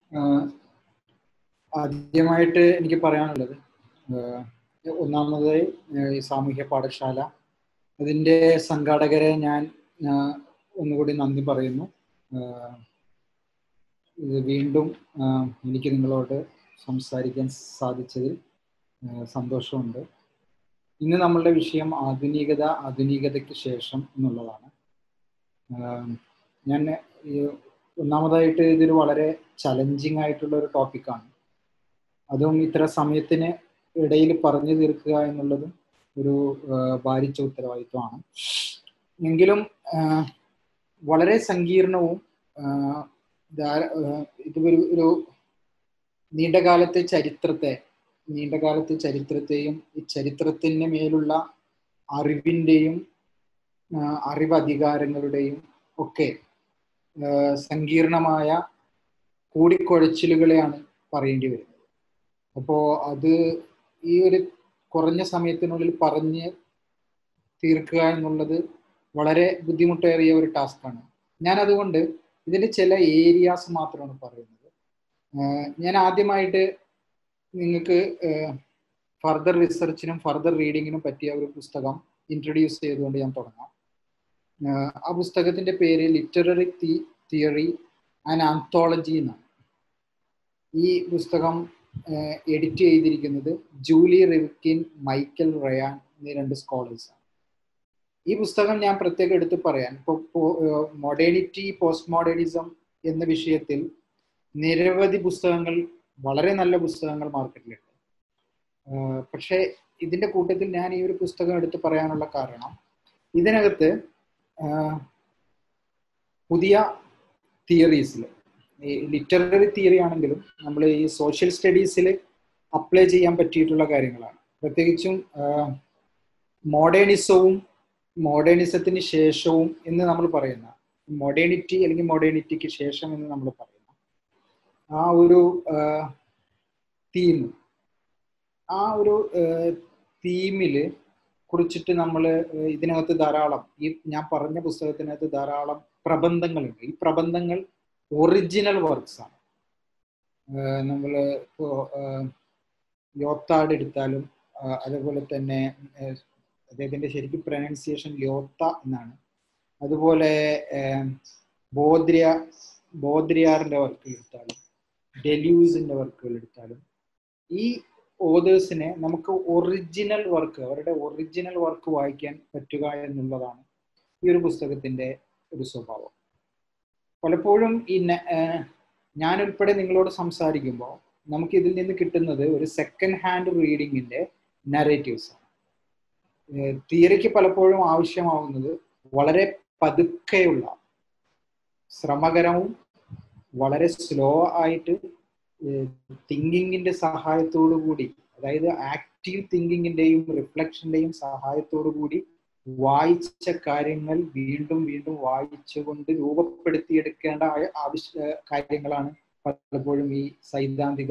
ആദ്യമായിട്ട് എനിക്ക് പറയാനുള്ളത് ഒന്നാമത് ഈ സാമൂഹ്യ പാഠശാല അതിൻ്റെ സംഘാടകരെ ഞാൻ ഒന്നുകൂടി നന്ദി പറയുന്നു ഇത് വീണ്ടും എനിക്ക് നിങ്ങളോട് സംസാരിക്കാൻ സാധിച്ചതിൽ സന്തോഷമുണ്ട് ഇന്ന് നമ്മളുടെ വിഷയം ആധുനികത ആധുനികതയ്ക്ക് ശേഷം എന്നുള്ളതാണ് ഞാൻ ഒന്നാമതായിട്ട് ഇതൊരു വളരെ ചലഞ്ചിങ് ആയിട്ടുള്ള ഒരു ടോപ്പിക്കാണ് അതും ഇത്ര സമയത്തിന് ഇടയിൽ പറഞ്ഞു തീർക്കുക എന്നുള്ളതും ഒരു ഭാരിച്ച ഉത്തരവാദിത്വമാണ് എങ്കിലും വളരെ സങ്കീർണവും ഇത് ഒരു ഒരു നീണ്ടകാലത്തെ ചരിത്രത്തെ നീണ്ടകാലത്തെ ചരിത്രത്തെയും ഈ ചരിത്രത്തിന് മേലുള്ള അറിവിൻ്റെയും അറിവ് അധികാരങ്ങളുടെയും ഒക്കെ സങ്കീർണമായ കൂടിക്കുഴച്ചിലുകളെയാണ് പറയേണ്ടി വരുന്നത് അപ്പോൾ അത് ഈ ഒരു കുറഞ്ഞ സമയത്തിനുള്ളിൽ പറഞ്ഞ് തീർക്കുക എന്നുള്ളത് വളരെ ബുദ്ധിമുട്ടേറിയ ഒരു ടാസ്ക്കാണ് ഞാൻ അതുകൊണ്ട് ഇതിൻ്റെ ചില ഏരിയാസ് മാത്രമാണ് പറയുന്നത് ഞാൻ ആദ്യമായിട്ട് നിങ്ങൾക്ക് ഫർദർ റിസർച്ചിനും ഫർദർ റീഡിങ്ങിനും പറ്റിയ ഒരു പുസ്തകം ഇൻട്രൊഡ്യൂസ് ചെയ്തുകൊണ്ട് ഞാൻ തുടങ്ങാം ആ പുസ്തകത്തിന്റെ പേര് ലിറ്റററി തിയറി ആൻഡ് ആന്തോളജി എന്നാണ് ഈ പുസ്തകം എഡിറ്റ് ചെയ്തിരിക്കുന്നത് ജൂലി റിവിക്കിൻ മൈക്കൽ റയാൻ എന്നീ രണ്ട് സ്കോളേഴ്സാണ് ഈ പുസ്തകം ഞാൻ പ്രത്യേകം എടുത്ത് പറയാൻ ഇപ്പോൾ മോഡേണിറ്റി പോസ്റ്റ് മോഡേണിസം എന്ന വിഷയത്തിൽ നിരവധി പുസ്തകങ്ങൾ വളരെ നല്ല പുസ്തകങ്ങൾ മാർക്കറ്റിലുണ്ട് പക്ഷേ ഇതിന്റെ കൂട്ടത്തിൽ ഞാൻ ഈ ഒരു പുസ്തകം എടുത്ത് പറയാനുള്ള കാരണം ഇതിനകത്ത് പുതിയ തിയറീസിൽ ഈ ലിറ്റററി തിയറി ആണെങ്കിലും നമ്മൾ ഈ സോഷ്യൽ സ്റ്റഡീസിൽ അപ്ലൈ ചെയ്യാൻ പറ്റിയിട്ടുള്ള കാര്യങ്ങളാണ് പ്രത്യേകിച്ചും മോഡേണിസവും മോഡേണിസത്തിന് ശേഷവും എന്ന് നമ്മൾ പറയുന്ന മോഡേണിറ്റി അല്ലെങ്കിൽ മോഡേണിറ്റിക്ക് ശേഷം എന്ന് നമ്മൾ പറയുന്ന ആ ഒരു തീം ആ ഒരു തീമില് കുറിച്ചിട്ട് നമ്മൾ ഇതിനകത്ത് ധാരാളം ഈ ഞാൻ പറഞ്ഞ പുസ്തകത്തിനകത്ത് ധാരാളം പ്രബന്ധങ്ങളുണ്ട് ഈ പ്രബന്ധങ്ങൾ ഒറിജിനൽ വർക്ക്സ് ആണ് നമ്മൾ ഇപ്പോൾ യോത്താട് എടുത്താലും അതുപോലെ തന്നെ അദ്ദേഹത്തിന്റെ ശരിക്കും പ്രൊനൗൺസിയേഷൻ യോത്ത എന്നാണ് അതുപോലെ ബോദ്രിയ ബോദ്രിയാറിന്റെ വർക്കുകൾ എടുത്താലും ഡെല്യൂസിന്റെ വർക്കുകൾ എടുത്താലും ഈ ഓതേഴ്സിനെ നമുക്ക് ഒറിജിനൽ വർക്ക് അവരുടെ ഒറിജിനൽ വർക്ക് വായിക്കാൻ പറ്റുക എന്നുള്ളതാണ് ഈ ഒരു പുസ്തകത്തിന്റെ ഒരു സ്വഭാവം പലപ്പോഴും ഈ ഞാൻ ഉൾപ്പെടെ നിങ്ങളോട് സംസാരിക്കുമ്പോൾ നമുക്ക് ഇതിൽ നിന്ന് കിട്ടുന്നത് ഒരു സെക്കൻഡ് ഹാൻഡ് റീഡിങ്ങിന്റെ നറേറ്റീവ്സ് ആണ് തിയറിക്ക് പലപ്പോഴും ആവശ്യമാവുന്നത് വളരെ പതുക്കെയുള്ള ശ്രമകരവും വളരെ സ്ലോ ആയിട്ട് തിങ്കിങ്ങിന്റെ സഹായത്തോടു കൂടി അതായത് ആക്റ്റീവ് തിങ്കിങ്ങിന്റെയും റിഫ്ലക്ഷന്റെയും സഹായത്തോടു കൂടി വായിച്ച കാര്യങ്ങൾ വീണ്ടും വീണ്ടും വായിച്ചുകൊണ്ട് രൂപപ്പെടുത്തിയെടുക്കേണ്ട ആവശ്യ കാര്യങ്ങളാണ് പലപ്പോഴും ഈ സൈദ്ധാന്തിക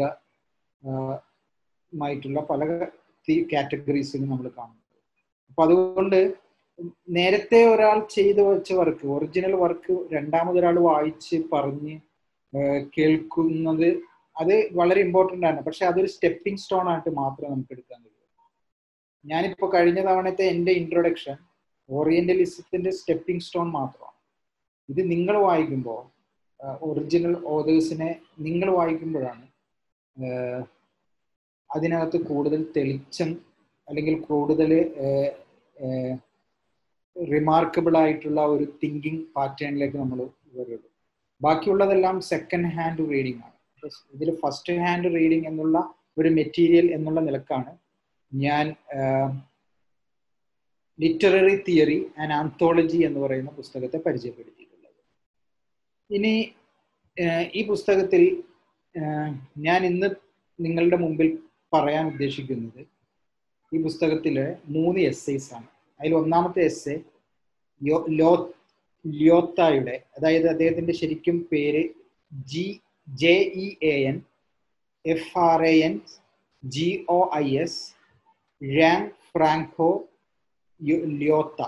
മായിട്ടുള്ള പല കാറ്റഗറീസിലും നമ്മൾ കാണുന്നത് അപ്പൊ അതുകൊണ്ട് നേരത്തെ ഒരാൾ ചെയ്തു വെച്ച വർക്ക് ഒറിജിനൽ വർക്ക് രണ്ടാമതൊരാൾ വായിച്ച് പറഞ്ഞ് കേൾക്കുന്നത് അത് വളരെ ഇമ്പോർട്ടൻ്റ് ആണ് പക്ഷെ അതൊരു സ്റ്റെപ്പിംഗ് സ്റ്റോൺ ആയിട്ട് മാത്രമേ നമുക്ക് എടുക്കാൻ കഴിയൂ ഞാനിപ്പോൾ കഴിഞ്ഞ തവണത്തെ എൻ്റെ ഇൻട്രൊഡക്ഷൻ ഓറിയന്റലിസത്തിന്റെ സ്റ്റെപ്പിംഗ് സ്റ്റോൺ മാത്രമാണ് ഇത് നിങ്ങൾ വായിക്കുമ്പോൾ ഒറിജിനൽ ഓതേഴ്സിനെ നിങ്ങൾ വായിക്കുമ്പോഴാണ് അതിനകത്ത് കൂടുതൽ തെളിച്ചം അല്ലെങ്കിൽ കൂടുതൽ റിമാർക്കബിൾ ആയിട്ടുള്ള ഒരു തിങ്കിങ് പാറ്റേണിലേക്ക് നമ്മൾ വരുള്ളൂ ബാക്കിയുള്ളതെല്ലാം സെക്കൻഡ് ഹാൻഡ് റീഡിംഗ് ആണ് ഇതിൽ ഫസ്റ്റ് ഹാൻഡ് റീഡിംഗ് എന്നുള്ള ഒരു മെറ്റീരിയൽ എന്നുള്ള നിലക്കാണ് ഞാൻ ലിറ്റററി തിയറി ആൻഡ് ആന്തോളജി എന്ന് പറയുന്ന പുസ്തകത്തെ പരിചയപ്പെടുത്തിയിട്ടുള്ളത് ഇനി ഈ പുസ്തകത്തിൽ ഞാൻ ഇന്ന് നിങ്ങളുടെ മുമ്പിൽ പറയാൻ ഉദ്ദേശിക്കുന്നത് ഈ പുസ്തകത്തിലെ മൂന്ന് എസ്സേസ് ആണ് അതിൽ ഒന്നാമത്തെ എസ്സേ ലോ ലിയോത്തായുടെ അതായത് അദ്ദേഹത്തിന്റെ ശരിക്കും പേര് G J E A N F R A N G O I S Jean François Lyotard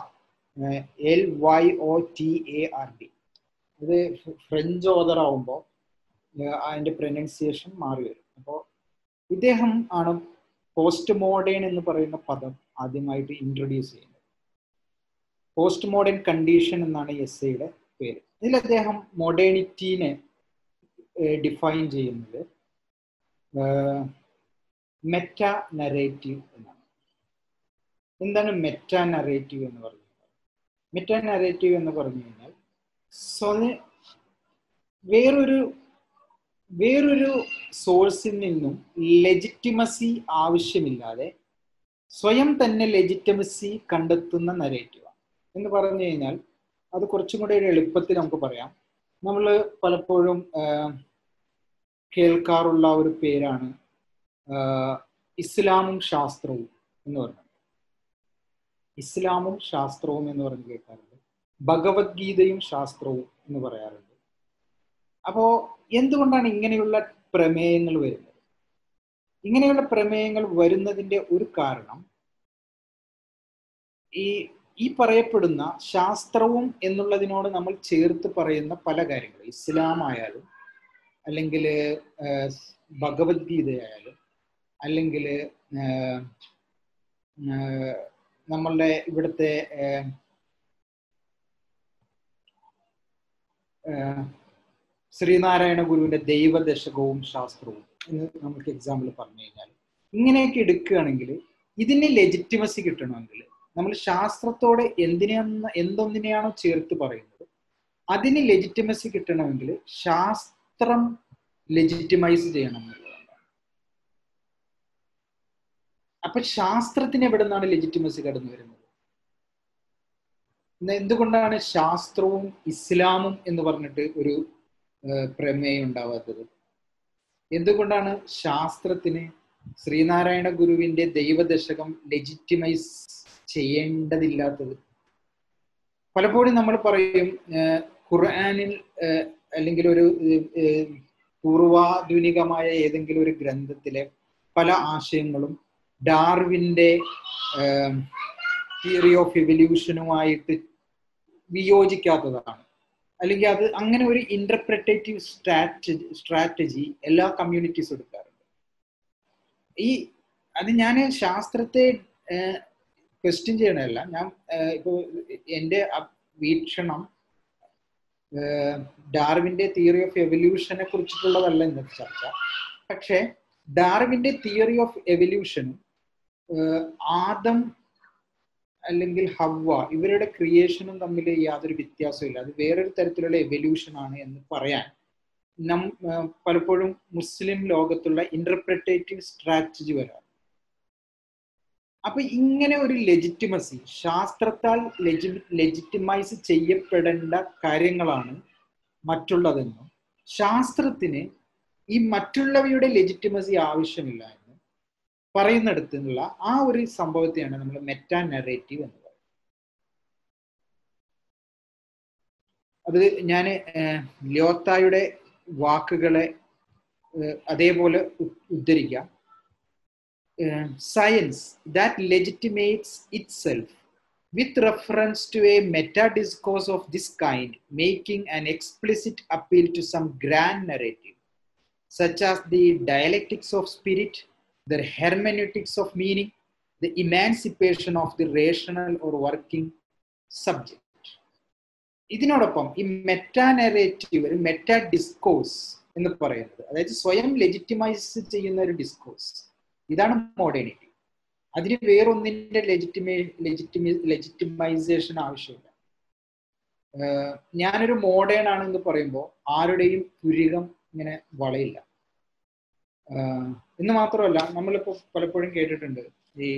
L Y O T A R D ഇത് ഫ്രഞ്ച് ഓതർ ആവുമ്പോൾ അതിന്റെ പ്രൊനൗൺസിയേഷൻ മാറി വരും അപ്പോൾ ഇദ്ദേഹം ആണ് പോസ്റ്റ് മോഡേൺ എന്ന് പറയുന്ന പദം ആദ്യമായിട്ട് ഇൻട്രൊഡ്യൂസ് ചെയ്യുന്നത് പോസ്റ്റ് മോഡേൺ കണ്ടീഷൻ എന്നാണ് എസ് ഐയുടെ പേര് ഇതിൽ അദ്ദേഹം മോഡേണിറ്റീനെ ഡിഫൈൻ ചെയ്യുന്നത് മെറ്റ നറേറ്റീവ് എന്നാണ് എന്താണ് മെറ്റ നറേറ്റീവ് എന്ന് പറഞ്ഞു മെറ്റ നറേറ്റീവ് എന്ന് പറഞ്ഞു കഴിഞ്ഞാൽ സ്വയം വേറൊരു വേറൊരു സോഴ്സിൽ നിന്നും ലെജിറ്റിമസി ആവശ്യമില്ലാതെ സ്വയം തന്നെ ലെജിറ്റിമസി കണ്ടെത്തുന്ന നരേറ്റീവാണ് എന്ന് പറഞ്ഞു കഴിഞ്ഞാൽ അത് കുറച്ചും കൂടെ ഒരു എളുപ്പത്തിൽ നമുക്ക് പറയാം നമ്മൾ പലപ്പോഴും കേൾക്കാറുള്ള ഒരു പേരാണ് ഇസ്ലാമും ശാസ്ത്രവും എന്ന് പറയുന്നത് ഇസ്ലാമും ശാസ്ത്രവും എന്ന് പറഞ്ഞ് കേൾക്കാറുണ്ട് ഭഗവത്ഗീതയും ശാസ്ത്രവും എന്ന് പറയാറുണ്ട് അപ്പോ എന്തുകൊണ്ടാണ് ഇങ്ങനെയുള്ള പ്രമേയങ്ങൾ വരുന്നത് ഇങ്ങനെയുള്ള പ്രമേയങ്ങൾ വരുന്നതിന്റെ ഒരു കാരണം ഈ ഈ പറയപ്പെടുന്ന ശാസ്ത്രവും എന്നുള്ളതിനോട് നമ്മൾ ചേർത്ത് പറയുന്ന പല കാര്യങ്ങളും ഇസ്ലാം ആയാലും അല്ലെങ്കിൽ ഭഗവത്ഗീതയായാലും അല്ലെങ്കിൽ നമ്മളുടെ ഇവിടുത്തെ ശ്രീനാരായണ ഗുരുവിന്റെ ദൈവദശകവും ശാസ്ത്രവും എന്ന് നമുക്ക് എക്സാമ്പിൾ പറഞ്ഞു കഴിഞ്ഞാൽ ഇങ്ങനെയൊക്കെ എടുക്കുകയാണെങ്കിൽ ഇതിന് ലെജിറ്റിമസി കിട്ടണമെങ്കിൽ നമ്മൾ ശാസ്ത്രത്തോടെ എന്തിനെയാണ് എന്തൊന്നിനെയാണോ ചേർത്ത് പറയുന്നത് അതിന് ലെജിറ്റിമസി കിട്ടണമെങ്കിൽ ശാസ്ത്രം ലെജിറ്റിമൈസ് ചെയ്യണം എന്നുള്ളതാണ് അപ്പൊ ശാസ്ത്രത്തിന് എവിടെ നിന്നാണ് ലെജിറ്റിമസി കടന്നു വരുന്നത് എന്തുകൊണ്ടാണ് ശാസ്ത്രവും ഇസ്ലാമും എന്ന് പറഞ്ഞിട്ട് ഒരു പ്രമേയം ഉണ്ടാവാത്തത് എന്തുകൊണ്ടാണ് ശാസ്ത്രത്തിന് ശ്രീനാരായണ ഗുരുവിന്റെ ദൈവദശകം ലെജിറ്റിമൈസ് ചെയ്യേണ്ടതില്ലാത്തത് പലപ്പോഴും നമ്മൾ പറയും ഖുർആാനിൽ അല്ലെങ്കിൽ ഒരു പൂർവാധുനികമായ ഏതെങ്കിലും ഒരു ഗ്രന്ഥത്തിലെ പല ആശയങ്ങളും ഡാർവിന്റെ തിയറി ഓഫ് എവല്യൂഷനുമായിട്ട് വിയോജിക്കാത്തതാണ് അല്ലെങ്കിൽ അത് അങ്ങനെ ഒരു ഇന്റർപ്രിറ്റേറ്റീവ് സ്ട്രാറ്റജി സ്ട്രാറ്റജി എല്ലാ കമ്മ്യൂണിറ്റീസും എടുക്കാറുണ്ട് ഈ അത് ഞാൻ ശാസ്ത്രത്തെ ക്വസ്റ്റ്യൻ ചെയ്യണമല്ല ഞാൻ ഇപ്പോൾ എൻ്റെ വീക്ഷണം ഡാർവിന്റെ തിയറി ഓഫ് എവല്യൂഷനെ കുറിച്ചിട്ടുള്ളതല്ല ഇന്നത്തെ ചർച്ച പക്ഷേ ഡാർവിന്റെ തിയറി ഓഫ് എവല്യൂഷനും ആദം അല്ലെങ്കിൽ ഹവ്വ ഇവരുടെ ക്രിയേഷനും തമ്മിൽ യാതൊരു വ്യത്യാസമില്ല അത് വേറൊരു തരത്തിലുള്ള എവല്യൂഷൻ ആണ് എന്ന് പറയാൻ നം പലപ്പോഴും മുസ്ലിം ലോകത്തുള്ള ഇന്റർപ്രിറ്റേറ്റീവ് സ്ട്രാറ്റജി വരാം അപ്പൊ ഇങ്ങനെ ഒരു ലെജിറ്റിമസി ശാസ്ത്രത്താൽ ലെജി ലെജിറ്റിമൈസ് ചെയ്യപ്പെടേണ്ട കാര്യങ്ങളാണ് മറ്റുള്ളതെന്നും ശാസ്ത്രത്തിന് ഈ മറ്റുള്ളവയുടെ ലെജിറ്റിമസി ആവശ്യമില്ല എന്ന് പറയുന്നിടത്തുനിന്നുള്ള ആ ഒരു സംഭവത്തെയാണ് നമ്മൾ മെറ്റാ നറേറ്റീവ് എന്ന് പറയുന്നത് അത് ഞാൻ ലിയോത്തായുടെ വാക്കുകളെ അതേപോലെ ഉദ്ധരിക്കാം science that legitimates itself with reference to a meta discourse of this kind, making an explicit appeal to some grand narrative, such as the dialectics of spirit, the hermeneutics of meaning, the emancipation of the rational or working subject. ഇതിനോടൊപ്പം ഈ meta narrative ഒരു meta discourse എന്ന് പറയുന്നത് അതായത് സ്വയം legitimise ചെയ്യുന്ന ഒരു discourse ഇതാണ് മോഡേണിറ്റി അതിന് വേറൊന്നിന്റെ ലെജിറ്റിമേ ലെജിറ്റിമി ലെജിറ്റിമൈസേഷൻ ആവശ്യമില്ല ഞാനൊരു മോഡേൺ ആണെന്ന് പറയുമ്പോൾ ആരുടെയും പുരികം ഇങ്ങനെ വളയില്ല എന്ന് മാത്രമല്ല നമ്മളിപ്പോൾ പലപ്പോഴും കേട്ടിട്ടുണ്ട് ഈ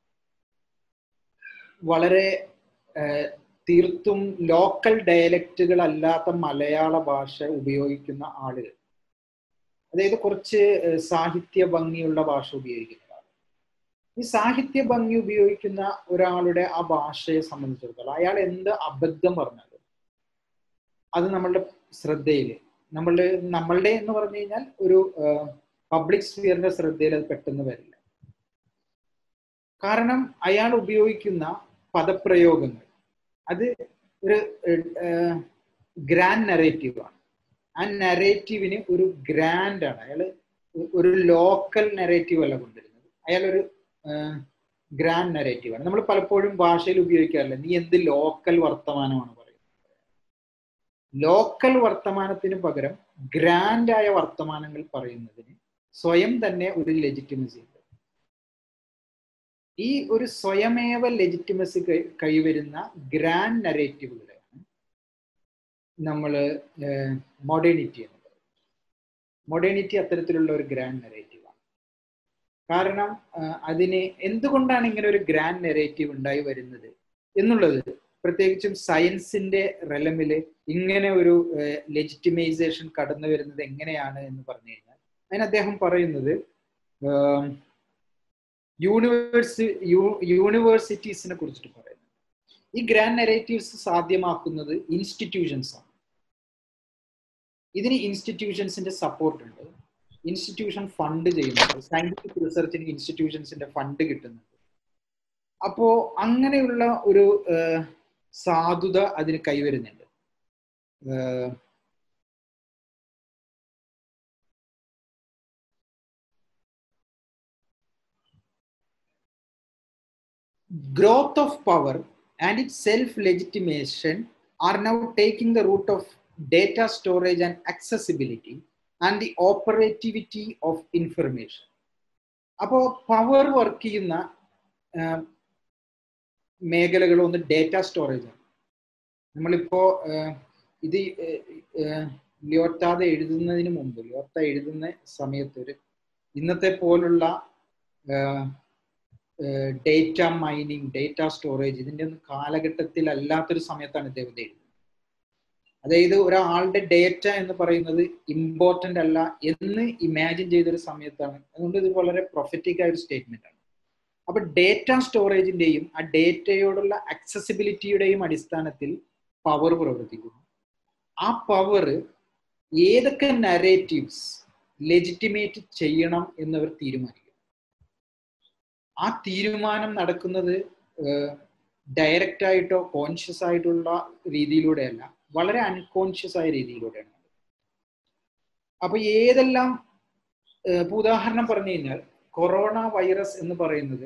വളരെ തീർത്തും ലോക്കൽ ഡയലക്റ്റുകൾ അല്ലാത്ത മലയാള ഭാഷ ഉപയോഗിക്കുന്ന ആളുകൾ അതായത് കുറച്ച് സാഹിത്യ ഭംഗിയുള്ള ഭാഷ ഉപയോഗിക്കുന്ന ഈ സാഹിത്യ ഭംഗി ഉപയോഗിക്കുന്ന ഒരാളുടെ ആ ഭാഷയെ സംബന്ധിച്ചിടത്തോളം അയാൾ എന്ത് അബദ്ധം പറഞ്ഞാലും അത് നമ്മളുടെ ശ്രദ്ധയിൽ നമ്മളുടെ നമ്മളുടെ എന്ന് പറഞ്ഞു കഴിഞ്ഞാൽ ഒരു പബ്ലിക് സ്ഫിയറിന്റെ ശ്രദ്ധയിൽ അത് പെട്ടെന്ന് വരില്ല കാരണം അയാൾ ഉപയോഗിക്കുന്ന പദപ്രയോഗങ്ങൾ അത് ഒരു ഗ്രാൻഡ് നെറേറ്റീവാണ് ആ നരേറ്റീവിന് ഒരു ഗ്രാൻഡ് ആണ് അയാൾ ഒരു ലോക്കൽ നരേറ്റീവ് അല്ല കൊണ്ടുവരുന്നത് അയാൾ ഒരു ഗ്രാൻഡ് നരേറ്റീവ് ആണ് നമ്മൾ പലപ്പോഴും ഭാഷയിൽ ഉപയോഗിക്കാറില്ല നീ എന്ത് ലോക്കൽ വർത്തമാനമാണ് പറയുന്നത് ലോക്കൽ വർത്തമാനത്തിന് പകരം ഗ്രാൻഡ് ആയ വർത്തമാനങ്ങൾ പറയുന്നതിന് സ്വയം തന്നെ ഒരു ലെജിറ്റിമസി ഉണ്ട് ഈ ഒരു സ്വയമേവ ലെജിറ്റിമസി കൈവരുന്ന ഗ്രാൻഡ് നരേറ്റീവുകളെയാണ് നമ്മൾ മോഡേണിറ്റി എന്ന് പറയുന്നത് മോഡേണിറ്റി അത്തരത്തിലുള്ള ഒരു ഗ്രാൻഡ് നരേറ്റീവാണ് കാരണം അതിന് എന്തുകൊണ്ടാണ് ഇങ്ങനെ ഒരു ഗ്രാൻഡ് നെറേറ്റീവ് ഉണ്ടായി വരുന്നത് എന്നുള്ളത് പ്രത്യേകിച്ചും സയൻസിന്റെ റെലമില് ഇങ്ങനെ ഒരു ലെജിറ്റിമൈസേഷൻ കടന്നു വരുന്നത് എങ്ങനെയാണ് എന്ന് പറഞ്ഞു കഴിഞ്ഞാൽ അതിന് അദ്ദേഹം പറയുന്നത് യൂണിവേഴ്സി യൂണിവേഴ്സിറ്റീസിനെ കുറിച്ചിട്ട് പറയുന്നത് ഈ ഗ്രാൻഡ് നെറേറ്റീവ്സ് സാധ്യമാക്കുന്നത് ഇൻസ്റ്റിറ്റ്യൂഷൻസ് ആണ് ഇതിന് ഇൻസ്റ്റിറ്റ്യൂഷൻസിന്റെ സപ്പോർട്ട് ഉണ്ട് ഇൻസ്റ്റിറ്റ്യൂഷൻ ഫണ്ട് ചെയ്യുന്നുണ്ട് സയന്റിഫിക് റിസർച്ചിന് ഇൻസ്റ്റിറ്റ്യൂഷൻസിന്റെ ഫണ്ട് കിട്ടുന്നുണ്ട് അപ്പോ അങ്ങനെയുള്ള ഒരു സാധുത അതിന് കൈവരുന്നുണ്ട് growth of power and its self-legitimation are now taking the route of data storage and accessibility and the operativity of information. അപ്പോൾ പവർ വർക്ക് ചെയ്യുന്ന മേഖലകൾ ഒന്ന് ഡേറ്റ സ്റ്റോറേജ് ആണ് നമ്മളിപ്പോ ഇത് ലിയോത്താതെ എഴുതുന്നതിന് മുമ്പ് ലിയോത്ത എഴുതുന്ന സമയത്ത് ഒരു ഇന്നത്തെ പോലുള്ള ഡേറ്റ മൈനിങ് ഡേറ്റ സ്റ്റോറേജ് ഇതിൻ്റെ ഒന്നും കാലഘട്ടത്തിൽ അല്ലാത്തൊരു സമയത്താണ് ഇദ്ദേഹം എഴുതുന്നത് അതായത് ഒരാളുടെ ഡേറ്റ എന്ന് പറയുന്നത് ഇമ്പോർട്ടൻ്റ് അല്ല എന്ന് ഇമാജിൻ ചെയ്തൊരു സമയത്താണ് അതുകൊണ്ട് ഇത് വളരെ പ്രൊഫറ്റിക് ആയ ഒരു സ്റ്റേറ്റ്മെന്റ് ആണ് അപ്പൊ ഡേറ്റ സ്റ്റോറേജിന്റെയും ആ ഡേറ്റയോടുള്ള അക്സസിബിലിറ്റിയുടെയും അടിസ്ഥാനത്തിൽ പവർ പ്രവർത്തിക്കുന്നു ആ പവർ ഏതൊക്കെ നരേറ്റീവ്സ് ലെജിറ്റിമേറ്റ് ചെയ്യണം എന്നവർ തീരുമാനിക്കും ആ തീരുമാനം നടക്കുന്നത് ഡയറക്റ്റ് ആയിട്ടോ കോൺഷ്യസ് ആയിട്ടുള്ള രീതിയിലൂടെയല്ല വളരെ അൺകോൺഷ്യസ് ആയ രീതിയിലൂടെയാണ് അപ്പൊ ഏതെല്ലാം ഇപ്പൊ ഉദാഹരണം പറഞ്ഞു കഴിഞ്ഞാൽ കൊറോണ വൈറസ് എന്ന് പറയുന്നത്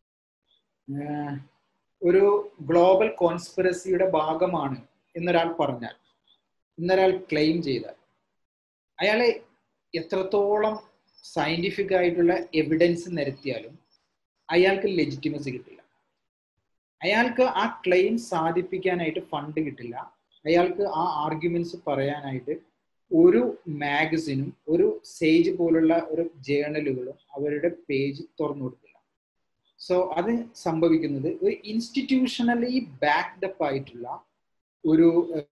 ഒരു ഗ്ലോബൽ കോൺസ്പിറസിയുടെ ഭാഗമാണ് എന്നൊരാൾ പറഞ്ഞാൽ എന്നൊരാൾ ക്ലെയിം ചെയ്താൽ അയാളെ എത്രത്തോളം സയന്റിഫിക് ആയിട്ടുള്ള എവിഡൻസ് നിരത്തിയാലും അയാൾക്ക് ലെജിറ്റിമസി കിട്ടില്ല അയാൾക്ക് ആ ക്ലെയിം സാധിപ്പിക്കാനായിട്ട് ഫണ്ട് കിട്ടില്ല അയാൾക്ക് ആ ആർഗ്യുമെന്റ്സ് പറയാനായിട്ട് ഒരു മാഗസിനും ഒരു സേജ് പോലുള്ള ഒരു ജേണലുകളും അവരുടെ പേജ് തുറന്നു കൊടുക്കില്ല സോ അത് സംഭവിക്കുന്നത് ഒരു ഇൻസ്റ്റിറ്റ്യൂഷണലി ബാക്ക്ഡപ്പ് ആയിട്ടുള്ള ഒരു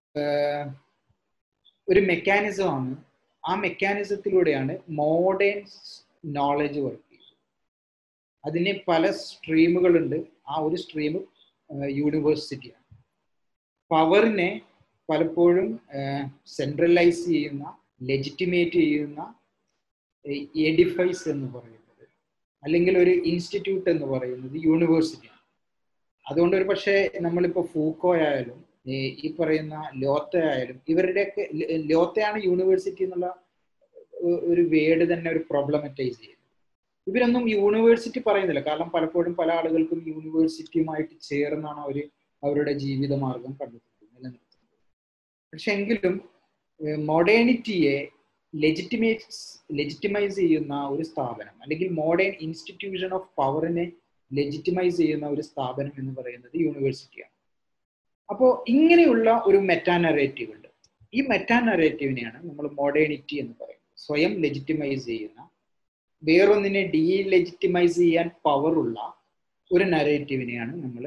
ഒരു മെക്കാനിസമാണ് ആ മെക്കാനിസത്തിലൂടെയാണ് മോഡേൺ നോളജ് വർക്ക് ചെയ്യുന്നത് അതിന് പല സ്ട്രീമുകളുണ്ട് ആ ഒരു സ്ട്രീം യൂണിവേഴ്സിറ്റിയാണ് പവറിനെ പലപ്പോഴും സെൻട്രലൈസ് ചെയ്യുന്ന ലെജിറ്റിമേറ്റ് ചെയ്യുന്ന എഡിഫൈസ് എന്ന് പറയുന്നത് അല്ലെങ്കിൽ ഒരു ഇൻസ്റ്റിറ്റ്യൂട്ട് എന്ന് പറയുന്നത് യൂണിവേഴ്സിറ്റിയാണ് അതുകൊണ്ട് ഒരു പക്ഷേ നമ്മളിപ്പോൾ ഫൂക്കോ ആയാലും ഈ പറയുന്ന ലോത്ത ആയാലും ഇവരുടെയൊക്കെ ലോത്തയാണ് യൂണിവേഴ്സിറ്റി എന്നുള്ള ഒരു വേർഡ് തന്നെ ഒരു പ്രോബ്ലമറ്റൈസ് ചെയ്യുന്നത് ഇവരൊന്നും യൂണിവേഴ്സിറ്റി പറയുന്നില്ല കാരണം പലപ്പോഴും പല ആളുകൾക്കും യൂണിവേഴ്സിറ്റിയുമായിട്ട് ചേർന്നാണ് അവർ അവരുടെ ജീവിതമാർഗം കണ്ടെത്തുന്നത് നിലനിർത്തുന്നത് പക്ഷെ എങ്കിലും മോഡേണിറ്റിയെ ലെജിറ്റിമേറ്റ് ലെജിറ്റിമൈസ് ചെയ്യുന്ന ഒരു സ്ഥാപനം അല്ലെങ്കിൽ മോഡേൺ ഇൻസ്റ്റിറ്റ്യൂഷൻ ഓഫ് പവറിനെ ലെജിറ്റിമൈസ് ചെയ്യുന്ന ഒരു സ്ഥാപനം എന്ന് പറയുന്നത് യൂണിവേഴ്സിറ്റിയാണ് അപ്പോൾ ഇങ്ങനെയുള്ള ഒരു മെറ്റാ നറേറ്റീവ് ഉണ്ട് ഈ മെറ്റാ നറേറ്റീവിനെയാണ് നമ്മൾ മോഡേണിറ്റി എന്ന് പറയുന്നത് സ്വയം ലെജിറ്റിമൈസ് ചെയ്യുന്ന വേറൊന്നിനെ ഡീ ലെജിറ്റിമൈസ് ചെയ്യാൻ പവറുള്ള ഒരു നറേറ്റീവിനെയാണ് നമ്മൾ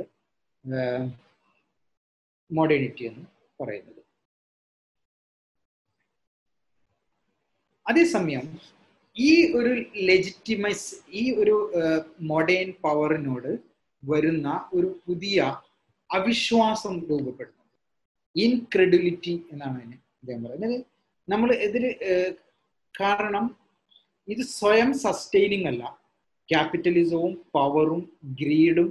മോഡേണിറ്റി എന്ന് പറയുന്നത് അതേസമയം ഈ ഒരു ലെജിറ്റിമൈസ് ഈ ഒരു മോഡേൺ പവറിനോട് വരുന്ന ഒരു പുതിയ അവിശ്വാസം രൂപപ്പെടുന്നത് ഇൻക്രെഡിലിറ്റി എന്നാണ് അതിന് അദ്ദേഹം പറയുന്നത് നമ്മൾ ഇതിൽ കാരണം ഇത് സ്വയം സസ്റ്റൈനിങ് അല്ല ക്യാപിറ്റലിസവും പവറും ഗ്രീഡും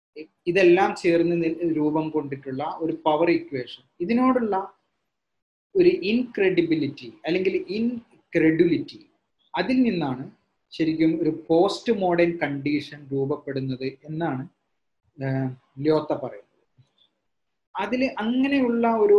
ഇതെല്ലാം ചേർന്ന് രൂപം കൊണ്ടിട്ടുള്ള ഒരു പവർ ഇക്വേഷൻ ഇതിനോടുള്ള ഒരു ഇൻക്രെഡിബിലിറ്റി അല്ലെങ്കിൽ ഇൻക്രെഡുലിറ്റി അതിൽ നിന്നാണ് ശരിക്കും ഒരു പോസ്റ്റ് മോഡേൺ കണ്ടീഷൻ രൂപപ്പെടുന്നത് എന്നാണ് ലിയോത്ത പറയുന്നത് അതിൽ അങ്ങനെയുള്ള ഒരു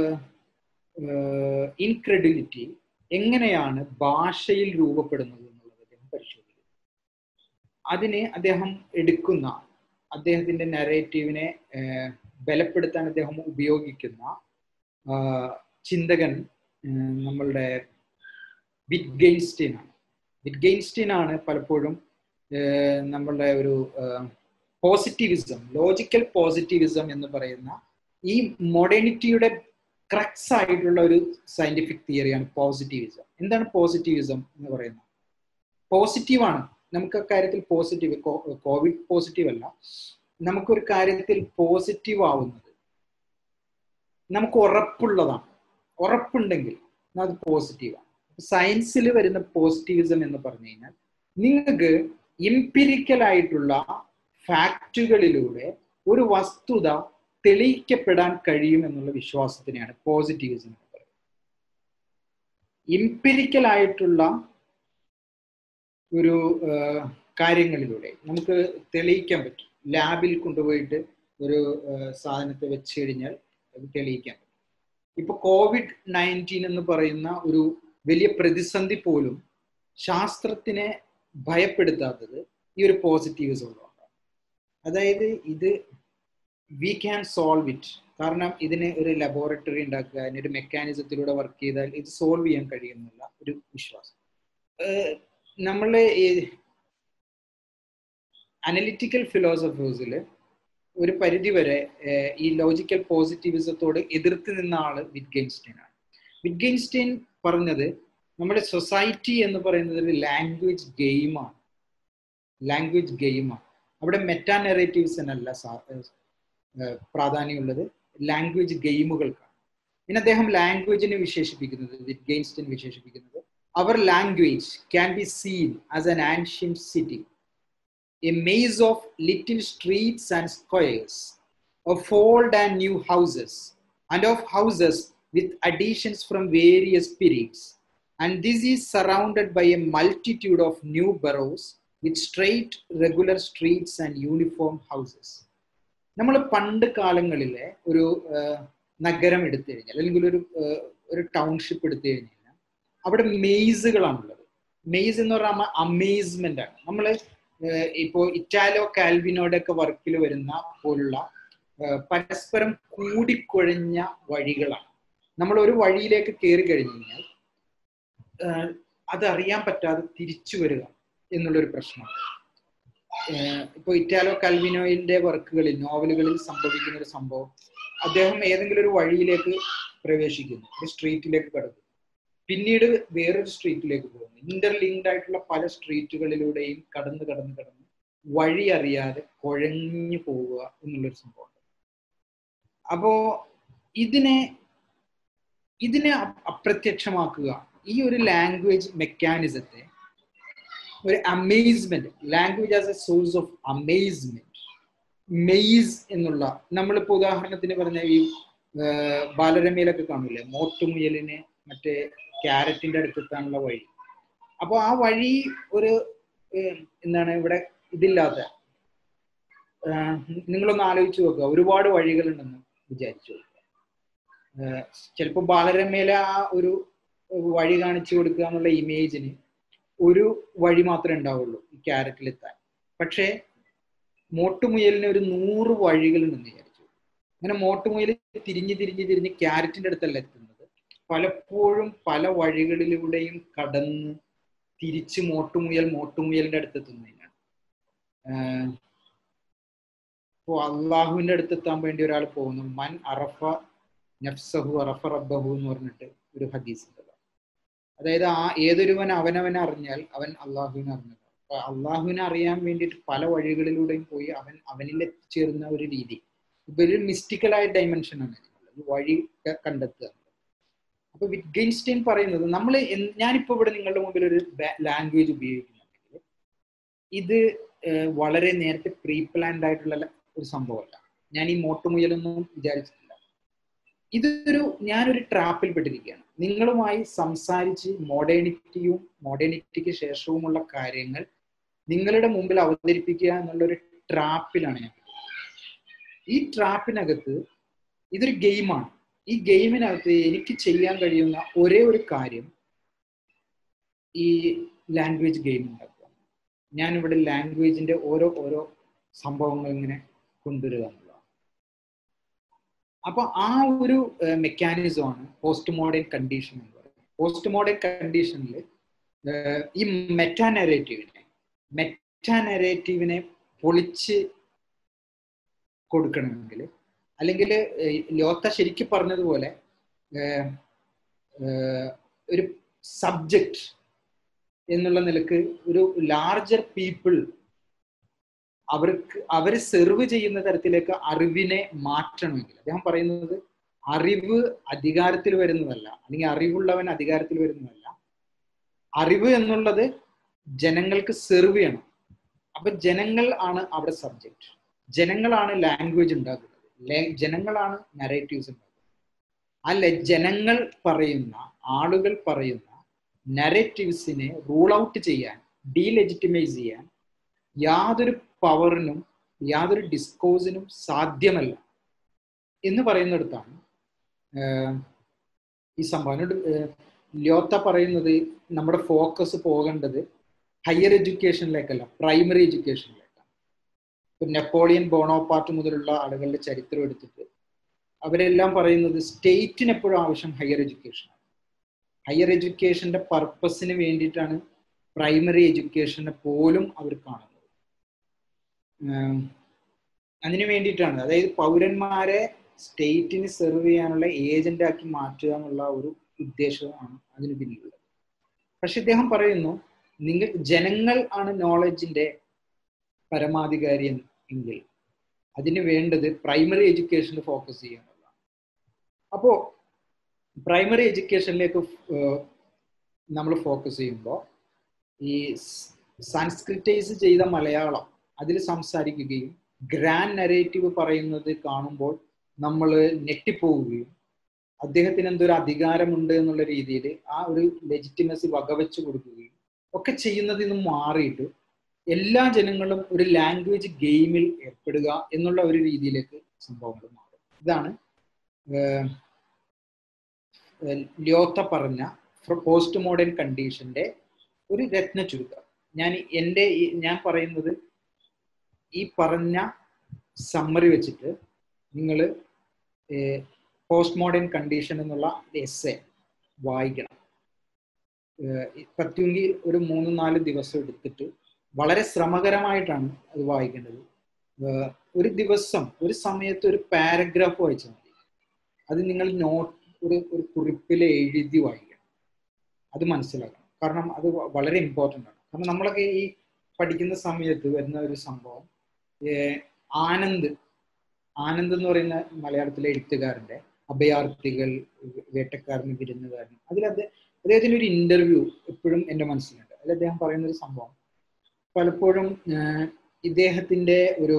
ഇൻക്രെഡിലിറ്റി എങ്ങനെയാണ് ഭാഷയിൽ രൂപപ്പെടുന്നത് എന്നുള്ളത് അദ്ദേഹം പരിശോധിക്കുന്നു അതിന് അദ്ദേഹം എടുക്കുന്ന അദ്ദേഹത്തിന്റെ നരേറ്റീവിനെ ബലപ്പെടുത്താൻ അദ്ദേഹം ഉപയോഗിക്കുന്ന ചിന്തകൻ നമ്മളുടെ വിറ്റ്ഗെയിൻസ്റ്റീൻ ആണ് വിറ്റ്ഗെയിൻസ്റ്റീൻ ആണ് പലപ്പോഴും നമ്മളുടെ ഒരു പോസിറ്റിവിസം ലോജിക്കൽ പോസിറ്റിവിസം എന്ന് പറയുന്ന ഈ മോഡേണിറ്റിയുടെ ക്രക്സ് ആയിട്ടുള്ള ഒരു സയന്റിഫിക് തിയറിയാണ് പോസിറ്റിവിസം എന്താണ് പോസിറ്റിവിസം എന്ന് പറയുന്നത് പോസിറ്റീവാണ് നമുക്ക് അക്കാര്യത്തിൽ പോസിറ്റീവ് കോവിഡ് പോസിറ്റീവ് അല്ല നമുക്കൊരു കാര്യത്തിൽ പോസിറ്റീവ് ആവുന്നത് നമുക്ക് ഉറപ്പുള്ളതാണ് ഉറപ്പുണ്ടെങ്കിൽ അത് പോസിറ്റീവാണ് സയൻസിൽ വരുന്ന പോസിറ്റിവിസം എന്ന് പറഞ്ഞു കഴിഞ്ഞാൽ നിങ്ങൾക്ക് ഇംപിരിക്കൽ ആയിട്ടുള്ള ഫാക്റ്റുകളിലൂടെ ഒരു വസ്തുത തെളിയിക്കപ്പെടാൻ കഴിയും എന്നുള്ള വിശ്വാസത്തിനെയാണ് പോസിറ്റിവിസം എന്ന് പറയുന്നത് ഇംപിരിക്കൽ ആയിട്ടുള്ള ഒരു കാര്യങ്ങളിലൂടെ നമുക്ക് തെളിയിക്കാൻ പറ്റും ലാബിൽ കൊണ്ടുപോയിട്ട് ഒരു സാധനത്തെ വെച്ച് കഴിഞ്ഞാൽ അത് തെളിയിക്കാൻ പറ്റും ഇപ്പൊ കോവിഡ് നയൻറ്റീൻ എന്ന് പറയുന്ന ഒരു വലിയ പ്രതിസന്ധി പോലും ശാസ്ത്രത്തിനെ ഭയപ്പെടുത്താത്തത് ഈ ഒരു പോസിറ്റീവ്സ് ഉള്ളതുകൊണ്ടാണ് അതായത് ഇത് വി ക്യാൻ സോൾവ് ഇറ്റ് കാരണം ഇതിന് ഒരു ലബോറട്ടറി ഉണ്ടാക്കുക അതിനൊരു മെക്കാനിസത്തിലൂടെ വർക്ക് ചെയ്താൽ ഇത് സോൾവ് ചെയ്യാൻ കഴിയുന്നുള്ള ഒരു വിശ്വാസം നമ്മളെ അനലിറ്റിക്കൽ ഫിലോസഫേഴ്സിൽ ഒരു പരിധിവരെ ഈ ലോജിക്കൽ പോസിറ്റിവിസത്തോട് എതിർത്ത് നിന്ന ആള് വിറ്റ്ഗെയിൻസ്റ്റൈൻ ആണ് വിറ്റ്ഗെയിൻസ്റ്റൈൻ പറഞ്ഞത് നമ്മുടെ സൊസൈറ്റി എന്ന് പറയുന്നത് ഒരു ലാംഗ്വേജ് ഗെയിമാണ് ലാംഗ്വേജ് ഗെയിമാണ് അവിടെ മെറ്റാ നെറേറ്റീവ്സിനല്ല പ്രാധാന്യമുള്ളത് ലാംഗ്വേജ് ഗെയിമുകൾക്കാണ് പിന്നെ അദ്ദേഹം ലാംഗ്വേജിനെ വിശേഷിപ്പിക്കുന്നത് വിറ്റ്ഗെയിൻസ്റ്റൈൻ വിശേഷിപ്പിക്കുന്നത് our language can be seen as an ancient city a maze of little streets and squares, of old and new houses, and of houses with additions from various periods. And this is surrounded by a multitude of new boroughs with straight, regular streets and uniform houses. നമ്മൾ പണ്ട് കാലങ്ങളിലെ ഒരു നഗരം എടുത്തു കഴിഞ്ഞാൽ അല്ലെങ്കിൽ ഒരു ഒരു township എടുത്തു കഴിഞ്ഞാൽ അവിടെ മെയ്സുകളാണുള്ളത് മെയ്സ് എന്ന് പറഞ്ഞാൽ അമേസ്മെന്റ് ആണ് നമ്മൾ ഇപ്പോ ഇറ്റാലോ കാൽവിനോടെ ഒക്കെ വർക്കിൽ വരുന്ന പോലുള്ള പരസ്പരം കൂടിക്കുഴഞ്ഞ വഴികളാണ് നമ്മൾ ഒരു വഴിയിലേക്ക് കയറി കഴിഞ്ഞു കഴിഞ്ഞാൽ അത് അറിയാൻ പറ്റാതെ തിരിച്ചു വരിക എന്നുള്ളൊരു പ്രശ്നമാണ് ഇപ്പൊ ഇറ്റാലോ കാൽവിനോയിന്റെ വർക്കുകളിൽ നോവലുകളിൽ സംഭവിക്കുന്ന ഒരു സംഭവം അദ്ദേഹം ഏതെങ്കിലും ഒരു വഴിയിലേക്ക് പ്രവേശിക്കുന്നു ഒരു സ്ട്രീറ്റിലേക്ക് കടക്കുന്നു പിന്നീട് വേറൊരു സ്ട്രീറ്റിലേക്ക് പോകുന്നു ഇന്റർലിങ്ക്ഡ് ആയിട്ടുള്ള പല സ്ട്രീറ്റുകളിലൂടെയും കടന്ന് കടന്ന് കടന്ന് വഴി അറിയാതെ കുഴഞ്ഞു പോവുക എന്നുള്ളൊരു സംഭവമുണ്ട് അപ്പോ ഇതിനെ ഇതിനെ അപ്രത്യക്ഷമാക്കുക ഈ ഒരു ലാംഗ്വേജ് മെക്കാനിസത്തെ ഒരു amazement language as a source of amazement maze എന്നുള്ള നമ്മളിപ്പോ ഉദാഹരണത്തിന് പറഞ്ഞ ഈ ബാലരമയിലൊക്കെ കാണില്ലേ മോട്ടുമുയലിനെ മറ്റേ ക്യാരറ്റിന്റെ അടുത്തെത്താനുള്ള വഴി അപ്പോൾ ആ വഴി ഒരു എന്താണ് ഇവിടെ ഇതില്ലാത്ത നിങ്ങളൊന്ന് ആലോചിച്ച് നോക്കുക ഒരുപാട് വഴികളുണ്ടെന്ന് വിചാരിച്ചു ചിലപ്പോൾ ബാലരമയിലെ ആ ഒരു വഴി കാണിച്ചു കൊടുക്കുക എന്നുള്ള ഇമേജിന് ഒരു വഴി മാത്രമേ ഉണ്ടാവുള്ളൂ ഈ ക്യാരറ്റിലെത്താൻ പക്ഷേ മോട്ടുമുയലിന് ഒരു നൂറ് വഴികളുണ്ടെന്ന് വിചാരിച്ചു അങ്ങനെ മോട്ടുമുയൽ തിരിഞ്ഞ് തിരിഞ്ഞ് തിരിഞ്ഞ് ക്യാരറ്റിന്റെ അടുത്തല്ല എത്തുന്നത് പലപ്പോഴും പല വഴികളിലൂടെയും കടന്ന് തിരിച്ച് മോട്ടുമുയൽ മോട്ടുമുയലിന്റെ അടുത്തെത്തുന്നതിനാണ് ഇപ്പോൾ അള്ളാഹുവിന്റെ അടുത്തെത്താൻ വേണ്ടി ഒരാൾ പോകുന്നു മൻ അറഫ നഫ്സഹു അറഫ റബ്ബഹു എന്ന് പറഞ്ഞിട്ട് ഒരു ഹദീസ് ഉണ്ട് അതായത് ആ ഏതൊരുവൻ അവനവനെ അറിഞ്ഞാൽ അവൻ അള്ളാഹുവിനെ അറിഞ്ഞത് അപ്പൊ അള്ളാഹുവിനെ അറിയാൻ വേണ്ടിയിട്ട് പല വഴികളിലൂടെയും പോയി അവൻ അവനിൽ എത്തിച്ചേരുന്ന ഒരു രീതി ഇപ്പൊ ഒരു മിസ്റ്റിക്കലായ ഡയമെൻഷൻ ആണ് വഴി കണ്ടെത്തുക അപ്പൊ വിറ്റ്ഗെയിൻസ്റ്റൈൻ പറയുന്നത് നമ്മൾ ഞാനിപ്പോ ഇവിടെ നിങ്ങളുടെ മുമ്പിൽ ഒരു ലാംഗ്വേജ് ഉപയോഗിക്കുന്നുണ്ടെങ്കിൽ ഇത് വളരെ നേരത്തെ പ്രീ പ്ലാൻഡ് ആയിട്ടുള്ള ഒരു സംഭവമല്ല ഞാൻ ഈ മോട്ടുമുയലൊന്നും വിചാരിച്ചിട്ടില്ല ഇതൊരു ഞാനൊരു ട്രാപ്പിൽ പെട്ടിരിക്കുകയാണ് നിങ്ങളുമായി സംസാരിച്ച് മോഡേണിറ്റിയും മോഡേണിറ്റിക്ക് ശേഷവുമുള്ള കാര്യങ്ങൾ നിങ്ങളുടെ മുമ്പിൽ അവതരിപ്പിക്കുക എന്നുള്ളൊരു ട്രാപ്പിലാണ് ഞാൻ ഈ ട്രാപ്പിനകത്ത് ഇതൊരു ഗെയിമാണ് ഈ ഗെയിമിനകത്ത് എനിക്ക് ചെയ്യാൻ കഴിയുന്ന ഒരേ ഒരു കാര്യം ഈ ലാംഗ്വേജ് ഗെയിം ഉണ്ടാക്കുക ഞാനിവിടെ ലാംഗ്വേജിന്റെ ഓരോ ഓരോ സംഭവങ്ങൾ ഇങ്ങനെ കൊണ്ടുവരിക എന്നുള്ളതാണ് അപ്പൊ ആ ഒരു മെക്കാനിസമാണ് പോസ്റ്റ് മോഡേൺ കണ്ടീഷൻ എന്ന് പറയുന്നത് പോസ്റ്റ് മോഡേൺ കണ്ടീഷനിൽ ഈ മെറ്റാ നെറേറ്റീവിനെ മെറ്റാ നെറേറ്റീവിനെ പൊളിച്ച് കൊടുക്കണമെങ്കിൽ അല്ലെങ്കിൽ ലോത്ത ശരിക്കും പറഞ്ഞതുപോലെ ഒരു സബ്ജക്റ്റ് എന്നുള്ള നിലക്ക് ഒരു ലാർജർ പീപ്പിൾ അവർക്ക് അവരെ സെർവ് ചെയ്യുന്ന തരത്തിലേക്ക് അറിവിനെ മാറ്റണമെങ്കിൽ അദ്ദേഹം പറയുന്നത് അറിവ് അധികാരത്തിൽ വരുന്നതല്ല അല്ലെങ്കിൽ അറിവുള്ളവൻ അധികാരത്തിൽ വരുന്നതല്ല അറിവ് എന്നുള്ളത് ജനങ്ങൾക്ക് സെർവ് ചെയ്യണം അപ്പൊ ജനങ്ങൾ ആണ് അവിടെ സബ്ജക്റ്റ് ജനങ്ങളാണ് ലാംഗ്വേജ് ഉണ്ടാക്കുന്നത് ജനങ്ങളാണ് നറേറ്റീവ്സ് ഉണ്ടാക്കുന്നത് അല്ല ജനങ്ങൾ പറയുന്ന ആളുകൾ പറയുന്ന നറേറ്റീവ്സിനെ റൂൾ ഔട്ട് ചെയ്യാൻ ഡീലെജിറ്റിമൈസ് ചെയ്യാൻ യാതൊരു പവറിനും യാതൊരു ഡിസ്കോസിനും സാധ്യമല്ല എന്ന് പറയുന്നിടത്താണ് ഈ സംഭവം ല്യോത്ത പറയുന്നത് നമ്മുടെ ഫോക്കസ് പോകേണ്ടത് ഹയർ എഡ്യൂക്കേഷനിലേക്കല്ല പ്രൈമറി എഡ്യൂക്കേഷനിലേക്കാണ് ഇപ്പൊ നെപ്പോളിയൻ ബോണോപാർട്ട് മുതലുള്ള ആളുകളുടെ ചരിത്രം എടുത്തിട്ട് അവരെല്ലാം പറയുന്നത് സ്റ്റേറ്റിന് എപ്പോഴും ആവശ്യം ഹയർ എഡ്യൂക്കേഷൻ ഹയർ എഡ്യൂക്കേഷന്റെ പർപ്പസിന് വേണ്ടിയിട്ടാണ് പ്രൈമറി എഡ്യൂക്കേഷനെ പോലും അവർ കാണുന്നത് അതിന് വേണ്ടിയിട്ടാണ് അതായത് പൗരന്മാരെ സ്റ്റേറ്റിന് സെർവ് ചെയ്യാനുള്ള ഏജന്റ് ആക്കി മാറ്റുക എന്നുള്ള ഒരു ഉദ്ദേശമാണ് അതിന് പിന്നിലുള്ളത് പക്ഷെ ഇദ്ദേഹം പറയുന്നു നിങ്ങൾ ജനങ്ങൾ ആണ് നോളജിന്റെ പരമാധികാരി എങ്കിൽ അതിന് വേണ്ടത് പ്രൈമറി എഡ്യൂക്കേഷനിൽ ഫോക്കസ് ചെയ്യുക എന്നുള്ളതാണ് അപ്പോ പ്രൈമറി എഡ്യൂക്കേഷനിലേക്ക് നമ്മൾ ഫോക്കസ് ചെയ്യുമ്പോൾ ഈ സംസ്കൃറ്റൈസ് ചെയ്ത മലയാളം അതിൽ സംസാരിക്കുകയും ഗ്രാൻഡ് നരേറ്റീവ് പറയുന്നത് കാണുമ്പോൾ നമ്മൾ ഞെട്ടിപ്പോവുകയും അദ്ദേഹത്തിന് എന്തൊരു അധികാരമുണ്ട് എന്നുള്ള രീതിയിൽ ആ ഒരു ലെജിറ്റിമസി വകവെച്ച് കൊടുക്കുകയും ഒക്കെ ചെയ്യുന്നതിൽ നിന്ന് മാറിയിട്ട് എല്ലാ ജനങ്ങളും ഒരു ലാംഗ്വേജ് ഗെയിമിൽ ഏർപ്പെടുക എന്നുള്ള ഒരു രീതിയിലേക്ക് സംഭവങ്ങൾ മാറും ഇതാണ് ല്യോത്ത പറഞ്ഞ പോസ്റ്റ് മോഡേൺ കണ്ടീഷന്റെ ഒരു രത്ന ചുരുക്കം ഞാൻ എൻ്റെ ഞാൻ പറയുന്നത് ഈ പറഞ്ഞ സമ്മറി വെച്ചിട്ട് നിങ്ങൾ പോസ്റ്റ് മോഡേൺ കണ്ടീഷൻ എന്നുള്ള എസ് എ വായിക്കണം പറ്റുമെങ്കിൽ ഒരു മൂന്ന് നാല് ദിവസം എടുത്തിട്ട് വളരെ ശ്രമകരമായിട്ടാണ് അത് വായിക്കേണ്ടത് ഒരു ദിവസം ഒരു സമയത്ത് ഒരു പാരഗ്രാഫ് വായിച്ചാൽ മതി അത് നിങ്ങൾ നോട്ട് ഒരു ഒരു കുറിപ്പിൽ എഴുതി വായിക്കണം അത് മനസ്സിലാക്കണം കാരണം അത് വളരെ ഇമ്പോർട്ടൻ്റ് ആണ് കാരണം നമ്മളൊക്കെ ഈ പഠിക്കുന്ന സമയത്ത് വരുന്ന ഒരു സംഭവം ആനന്ദ് ആനന്ദ് എന്ന് പറയുന്ന മലയാളത്തിലെ എഴുത്തുകാരന്റെ അഭയാർത്ഥികൾ വേട്ടക്കാരന് വിരുന്നുകാരൻ അതിൽ അത് അദ്ദേഹത്തിന്റെ ഒരു ഇന്റർവ്യൂ എപ്പോഴും എൻ്റെ മനസ്സിലുണ്ട് അതിൽ അദ്ദേഹം പറയുന്ന ഒരു സംഭവം പലപ്പോഴും ഇദ്ദേഹത്തിന്റെ ഒരു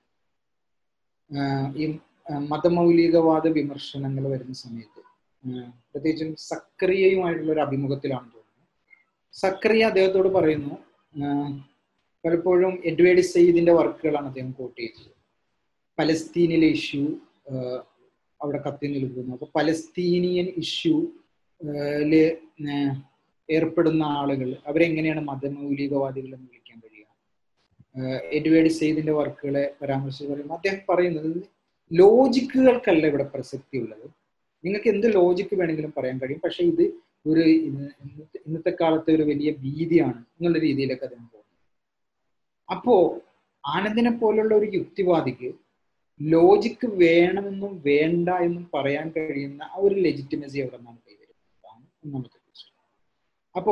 ഈ മതമൗലികവാദ വിമർശനങ്ങൾ വരുന്ന സമയത്ത് പ്രത്യേകിച്ചും സക്രിയയുമായിട്ടുള്ള ഒരു അഭിമുഖത്തിലാണ് തോന്നുന്നത് സക്രിയ അദ്ദേഹത്തോട് പറയുന്നു പലപ്പോഴും എഡ്വേർഡ് സെയ്ദിന്റെ വർക്കുകളാണ് അദ്ദേഹം കോട്ട് ചെയ്തത് പലസ്തീനിലെ ഇഷ്യൂ അവിടെ കത്തി നിൽക്കുന്നു അപ്പൊ പലസ്തീനിയൻ ഇഷ്യൂല് ഏർപ്പെടുന്ന ആളുകൾ അവരെങ്ങനെയാണ് മതമൗലികവാദികൾ എന്ന് വിളിക്കാൻ കഴിയുക എഡ്വേർഡ് സെയ്ദിന്റെ വർക്കുകളെ പരാമർശിച്ച് പറയുമ്പോൾ അദ്ദേഹം പറയുന്നത് ലോജിക്കുകൾക്കല്ല ഇവിടെ പ്രസക്തി ഉള്ളത് നിങ്ങൾക്ക് എന്ത് ലോജിക്ക് വേണമെങ്കിലും പറയാൻ കഴിയും പക്ഷെ ഇത് ഒരു ഇന്നത്തെ കാലത്തെ ഒരു വലിയ ഭീതിയാണ് എന്നുള്ള രീതിയിലൊക്കെ അദ്ദേഹം പോകുന്നു അപ്പോ ആനന്ദിനെ പോലുള്ള ഒരു യുക്തിവാദിക്ക് ലോജിക്ക് വേണമെന്നും വേണ്ട എന്നും പറയാൻ കഴിയുന്ന ആ ഒരു ലെജിറ്റിമസി എവിടെ നിന്നാണ് കൈവരുന്നതാണ് ഒന്നാമത്തെ ക്വസ്റ്റ്യൻ അപ്പോ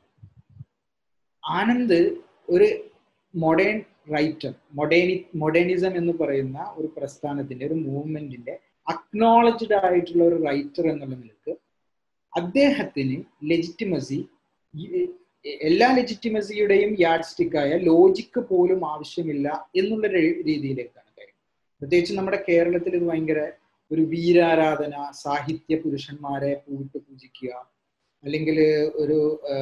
ആനന്ദ് ഒരു മൊഡേൺ റൈറ്റർ മൊഡേണി മൊഡേണിസം എന്ന് പറയുന്ന ഒരു പ്രസ്ഥാനത്തിന്റെ ഒരു മൂവ്മെന്റിന്റെ അക്നോളജ്ഡ് ആയിട്ടുള്ള ഒരു റൈറ്റർ എന്നുള്ള നിലക്ക് അദ്ദേഹത്തിന് ലെജിറ്റിമസി എല്ലാ ലെജിറ്റിമസിയുടെയും യാഡ് സ്റ്റിക്കായ ലോജിക്ക് പോലും ആവശ്യമില്ല എന്നുള്ള രീതിയിലേക്കാണ് കാര്യം പ്രത്യേകിച്ച് നമ്മുടെ കേരളത്തിൽ ഇത് ഭയങ്കര ഒരു വീരാരാധന സാഹിത്യ പുരുഷന്മാരെ പൂവിട്ട് പൂജിക്കുക അല്ലെങ്കിൽ ഒരു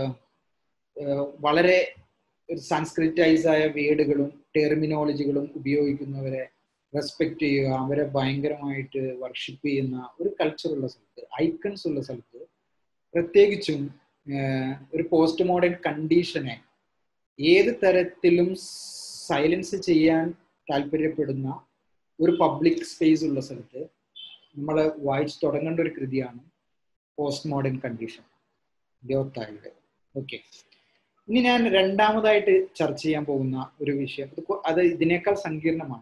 വളരെ ഒരു സാൻസ്ക്രിറ്റൈസ് ആയ വേർഡുകളും ടെർമിനോളജികളും ഉപയോഗിക്കുന്നവരെ റെസ്പെക്ട് ചെയ്യുക അവരെ ഭയങ്കരമായിട്ട് വർഷിപ്പ് ചെയ്യുന്ന ഒരു കൾച്ചർ ഉള്ള സ്ഥലത്ത് ഐക്കൺസ് ഉള്ള സ്ഥലത്ത് പ്രത്യേകിച്ചും ഒരു പോസ്റ്റ് മോഡേൺ കണ്ടീഷനെ ഏത് തരത്തിലും സൈലൻസ് ചെയ്യാൻ താല്പര്യപ്പെടുന്ന ഒരു പബ്ലിക് സ്പേസ് ഉള്ള സ്ഥലത്ത് നമ്മൾ വായിച്ചു തുടങ്ങേണ്ട ഒരു കൃതിയാണ് പോസ്റ്റ് മോഡേൺ കണ്ടീഷൻ ദേവത്തായുടെ ഓക്കെ ഇനി ഞാൻ രണ്ടാമതായിട്ട് ചർച്ച ചെയ്യാൻ പോകുന്ന ഒരു വിഷയം അത് ഇതിനേക്കാൾ സങ്കീർണമാണ്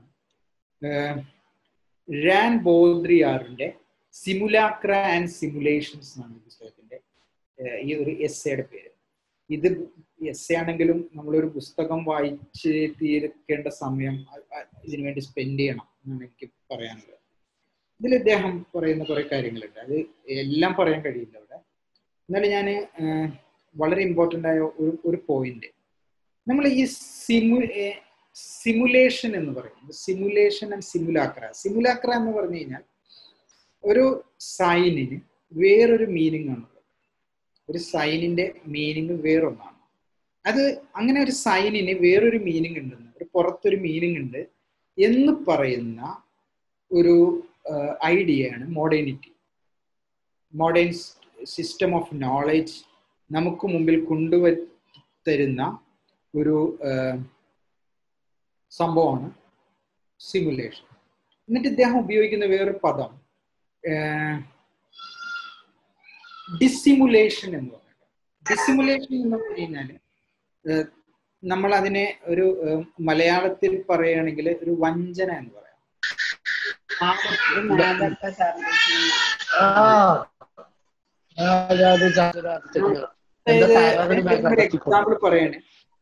റാൻ ബോദ്രിയാറിന്റെ സിമുലാക്ര ആൻഡ് സിമുലേഷൻസ് എന്നാണ് ഈ പുസ്തകത്തിന്റെ ഈ ഒരു എസ്സയുടെ പേര് ഇത് എസ് ആണെങ്കിലും നമ്മളൊരു പുസ്തകം വായിച്ച് തീർക്കേണ്ട സമയം ഇതിനു വേണ്ടി സ്പെൻഡ് ചെയ്യണം എന്നാണ് എനിക്ക് പറയാനുള്ളത് ഇതിൽ ഇദ്ദേഹം പറയുന്ന കുറെ കാര്യങ്ങളുണ്ട് അത് എല്ലാം പറയാൻ കഴിയില്ല അവിടെ എന്നാലും ഞാൻ വളരെ ഇമ്പോർട്ടൻ്റ് ആയ ഒരു ഒരു പോയിന്റ് നമ്മൾ ഈ സിമു സിമുലേഷൻ എന്ന് പറയുന്നത് സിമുലേഷൻ ആൻഡ് സിമുലാക്ര സിമുലാക്ര എന്ന് പറഞ്ഞു കഴിഞ്ഞാൽ ഒരു സൈനിന് വേറൊരു മീനിങ് ആണുള്ളത് ഒരു സൈനിന്റെ മീനിങ് വേറൊന്നാണ് അത് അങ്ങനെ ഒരു സൈനിന് വേറൊരു മീനിങ് ഉണ്ടെന്ന് ഒരു പുറത്തൊരു മീനിങ് ഉണ്ട് എന്ന് പറയുന്ന ഒരു ഐഡിയയാണ് modernity modern system of knowledge നമുക്ക് മുമ്പിൽ കൊണ്ടുവരുന്ന ഒരു സംഭവമാണ് സിമുലേഷൻ എന്നിട്ട് ഇദ്ദേഹം ഉപയോഗിക്കുന്ന വേറൊരു പദം ഡിസിമുലേഷൻ എന്ന് പറയുന്നത് ഡിസിമുലേഷൻ എന്ന് പറഞ്ഞു കഴിഞ്ഞാൽ നമ്മൾ അതിനെ ഒരു മലയാളത്തിൽ പറയുകയാണെങ്കിൽ ഒരു വഞ്ചന എന്ന് പറയാം എക്സാമ്പിൾ പറയണേ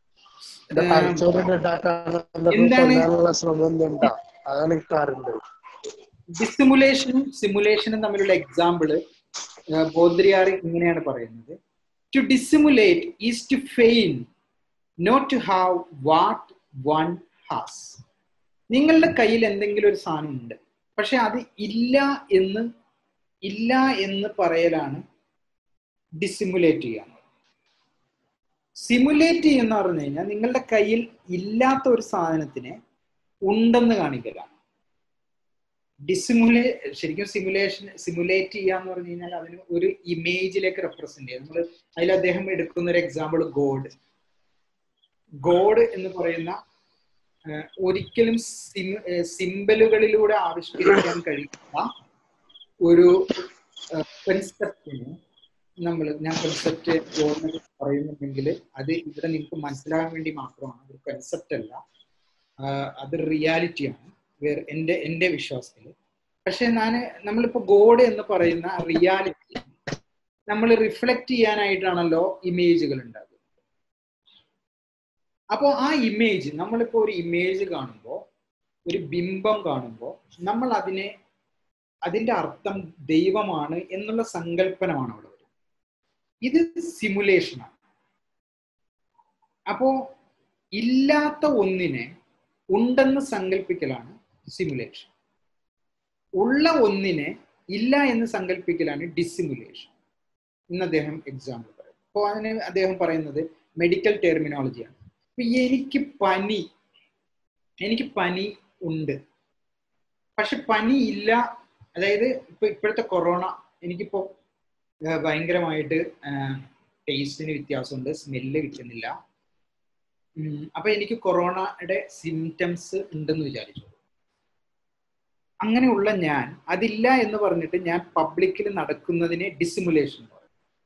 ഡിസിമുലേഷനും സിമുലേഷനും തമ്മിലുള്ള എക്സാമ്പിള് ബോദ്രിയാർ ഇങ്ങനെയാണ് പറയുന്നത് to dissimulate is to feign not to have what one has നിങ്ങളുടെ കയ്യിൽ എന്തെങ്കിലും ഒരു സാധനം ഉണ്ട് പക്ഷെ അത് ഇല്ല എന്ന് ഇല്ല എന്ന് പറയലാണ് ഡിസിമുലേറ്റ് ചെയ്യുക സിമുലേറ്റ് ചെയ്യുന്ന പറഞ്ഞു കഴിഞ്ഞാൽ നിങ്ങളുടെ കയ്യിൽ ഇല്ലാത്ത ഒരു സാധനത്തിനെ ഉണ്ടെന്ന് കാണിക്കലാണ് ഡിസിമുലേ ശരിക്കും സിമുലേഷൻ സിമുലേറ്റ് ചെയ്യാന്ന് പറഞ്ഞു കഴിഞ്ഞാൽ അതിന് ഒരു ഇമേജിലേക്ക് റെപ്രസെന്റ് ചെയ്യാം നമ്മൾ അതിൽ അദ്ദേഹം എടുക്കുന്ന ഒരു എക്സാമ്പിൾ ഗോഡ് ഗോഡ് എന്ന് പറയുന്ന ഒരിക്കലും സിംബലുകളിലൂടെ ആവിഷ്കരിക്കാൻ കഴിയുന്ന ഒരു കൺസെപ്റ്റിന് നമ്മൾ ഞാൻ കൺസെപ്റ്റ് പറയുന്നുണ്ടെങ്കിൽ അത് ഇവിടെ നിങ്ങൾക്ക് മനസ്സിലാകാൻ വേണ്ടി മാത്രമാണ് ഒരു കൺസെപ്റ്റ് അല്ല അത് റിയാലിറ്റിയാണ് വേറെ എൻ്റെ എൻ്റെ വിശ്വാസത്തിൽ പക്ഷെ ഞാൻ നമ്മളിപ്പോ ഗോഡ് എന്ന് പറയുന്ന റിയാലിറ്റി നമ്മൾ റിഫ്ലക്ട് ചെയ്യാനായിട്ടാണല്ലോ ഇമേജുകൾ ഉണ്ടാകുന്നത് അപ്പോൾ ആ ഇമേജ് നമ്മളിപ്പോ ഒരു ഇമേജ് കാണുമ്പോൾ ഒരു ബിംബം കാണുമ്പോൾ നമ്മൾ അതിനെ അതിന്റെ അർത്ഥം ദൈവമാണ് എന്നുള്ള സങ്കല്പനമാണ് അവിടെ വരുന്നത് ഇത് സിമുലേഷനാണ് അപ്പോ ഇല്ലാത്ത ഒന്നിനെ ഉണ്ടെന്ന് സങ്കല്പിക്കലാണ് സിമുലേഷൻ ഉള്ള ഒന്നിനെ ഇല്ല എന്ന് സങ്കല്പിക്കലാണ് ഡിസിമുലേഷൻ എന്ന് അദ്ദേഹം എക്സാമ്പിൾ പറയും അപ്പോൾ അതിന് അദ്ദേഹം പറയുന്നത് മെഡിക്കൽ ടെർമിനോളജിയാണ് അപ്പൊ എനിക്ക് പനി എനിക്ക് പനി ഉണ്ട് പക്ഷെ പനി ഇല്ല അതായത് ഇപ്പൊ ഇപ്പോഴത്തെ കൊറോണ എനിക്കിപ്പോ ഭയങ്കരമായിട്ട് ടേസ്റ്റിന് വ്യത്യാസമുണ്ട് സ്മെല്ല് കിട്ടുന്നില്ല അപ്പൊ എനിക്ക് കൊറോണയുടെ സിംറ്റംസ് ഉണ്ടെന്ന് വിചാരിച്ചു അങ്ങനെയുള്ള ഞാൻ അതില്ല എന്ന് പറഞ്ഞിട്ട് ഞാൻ പബ്ലിക്കിൽ നടക്കുന്നതിനെ ഡിസിമുലേഷൻ പറയും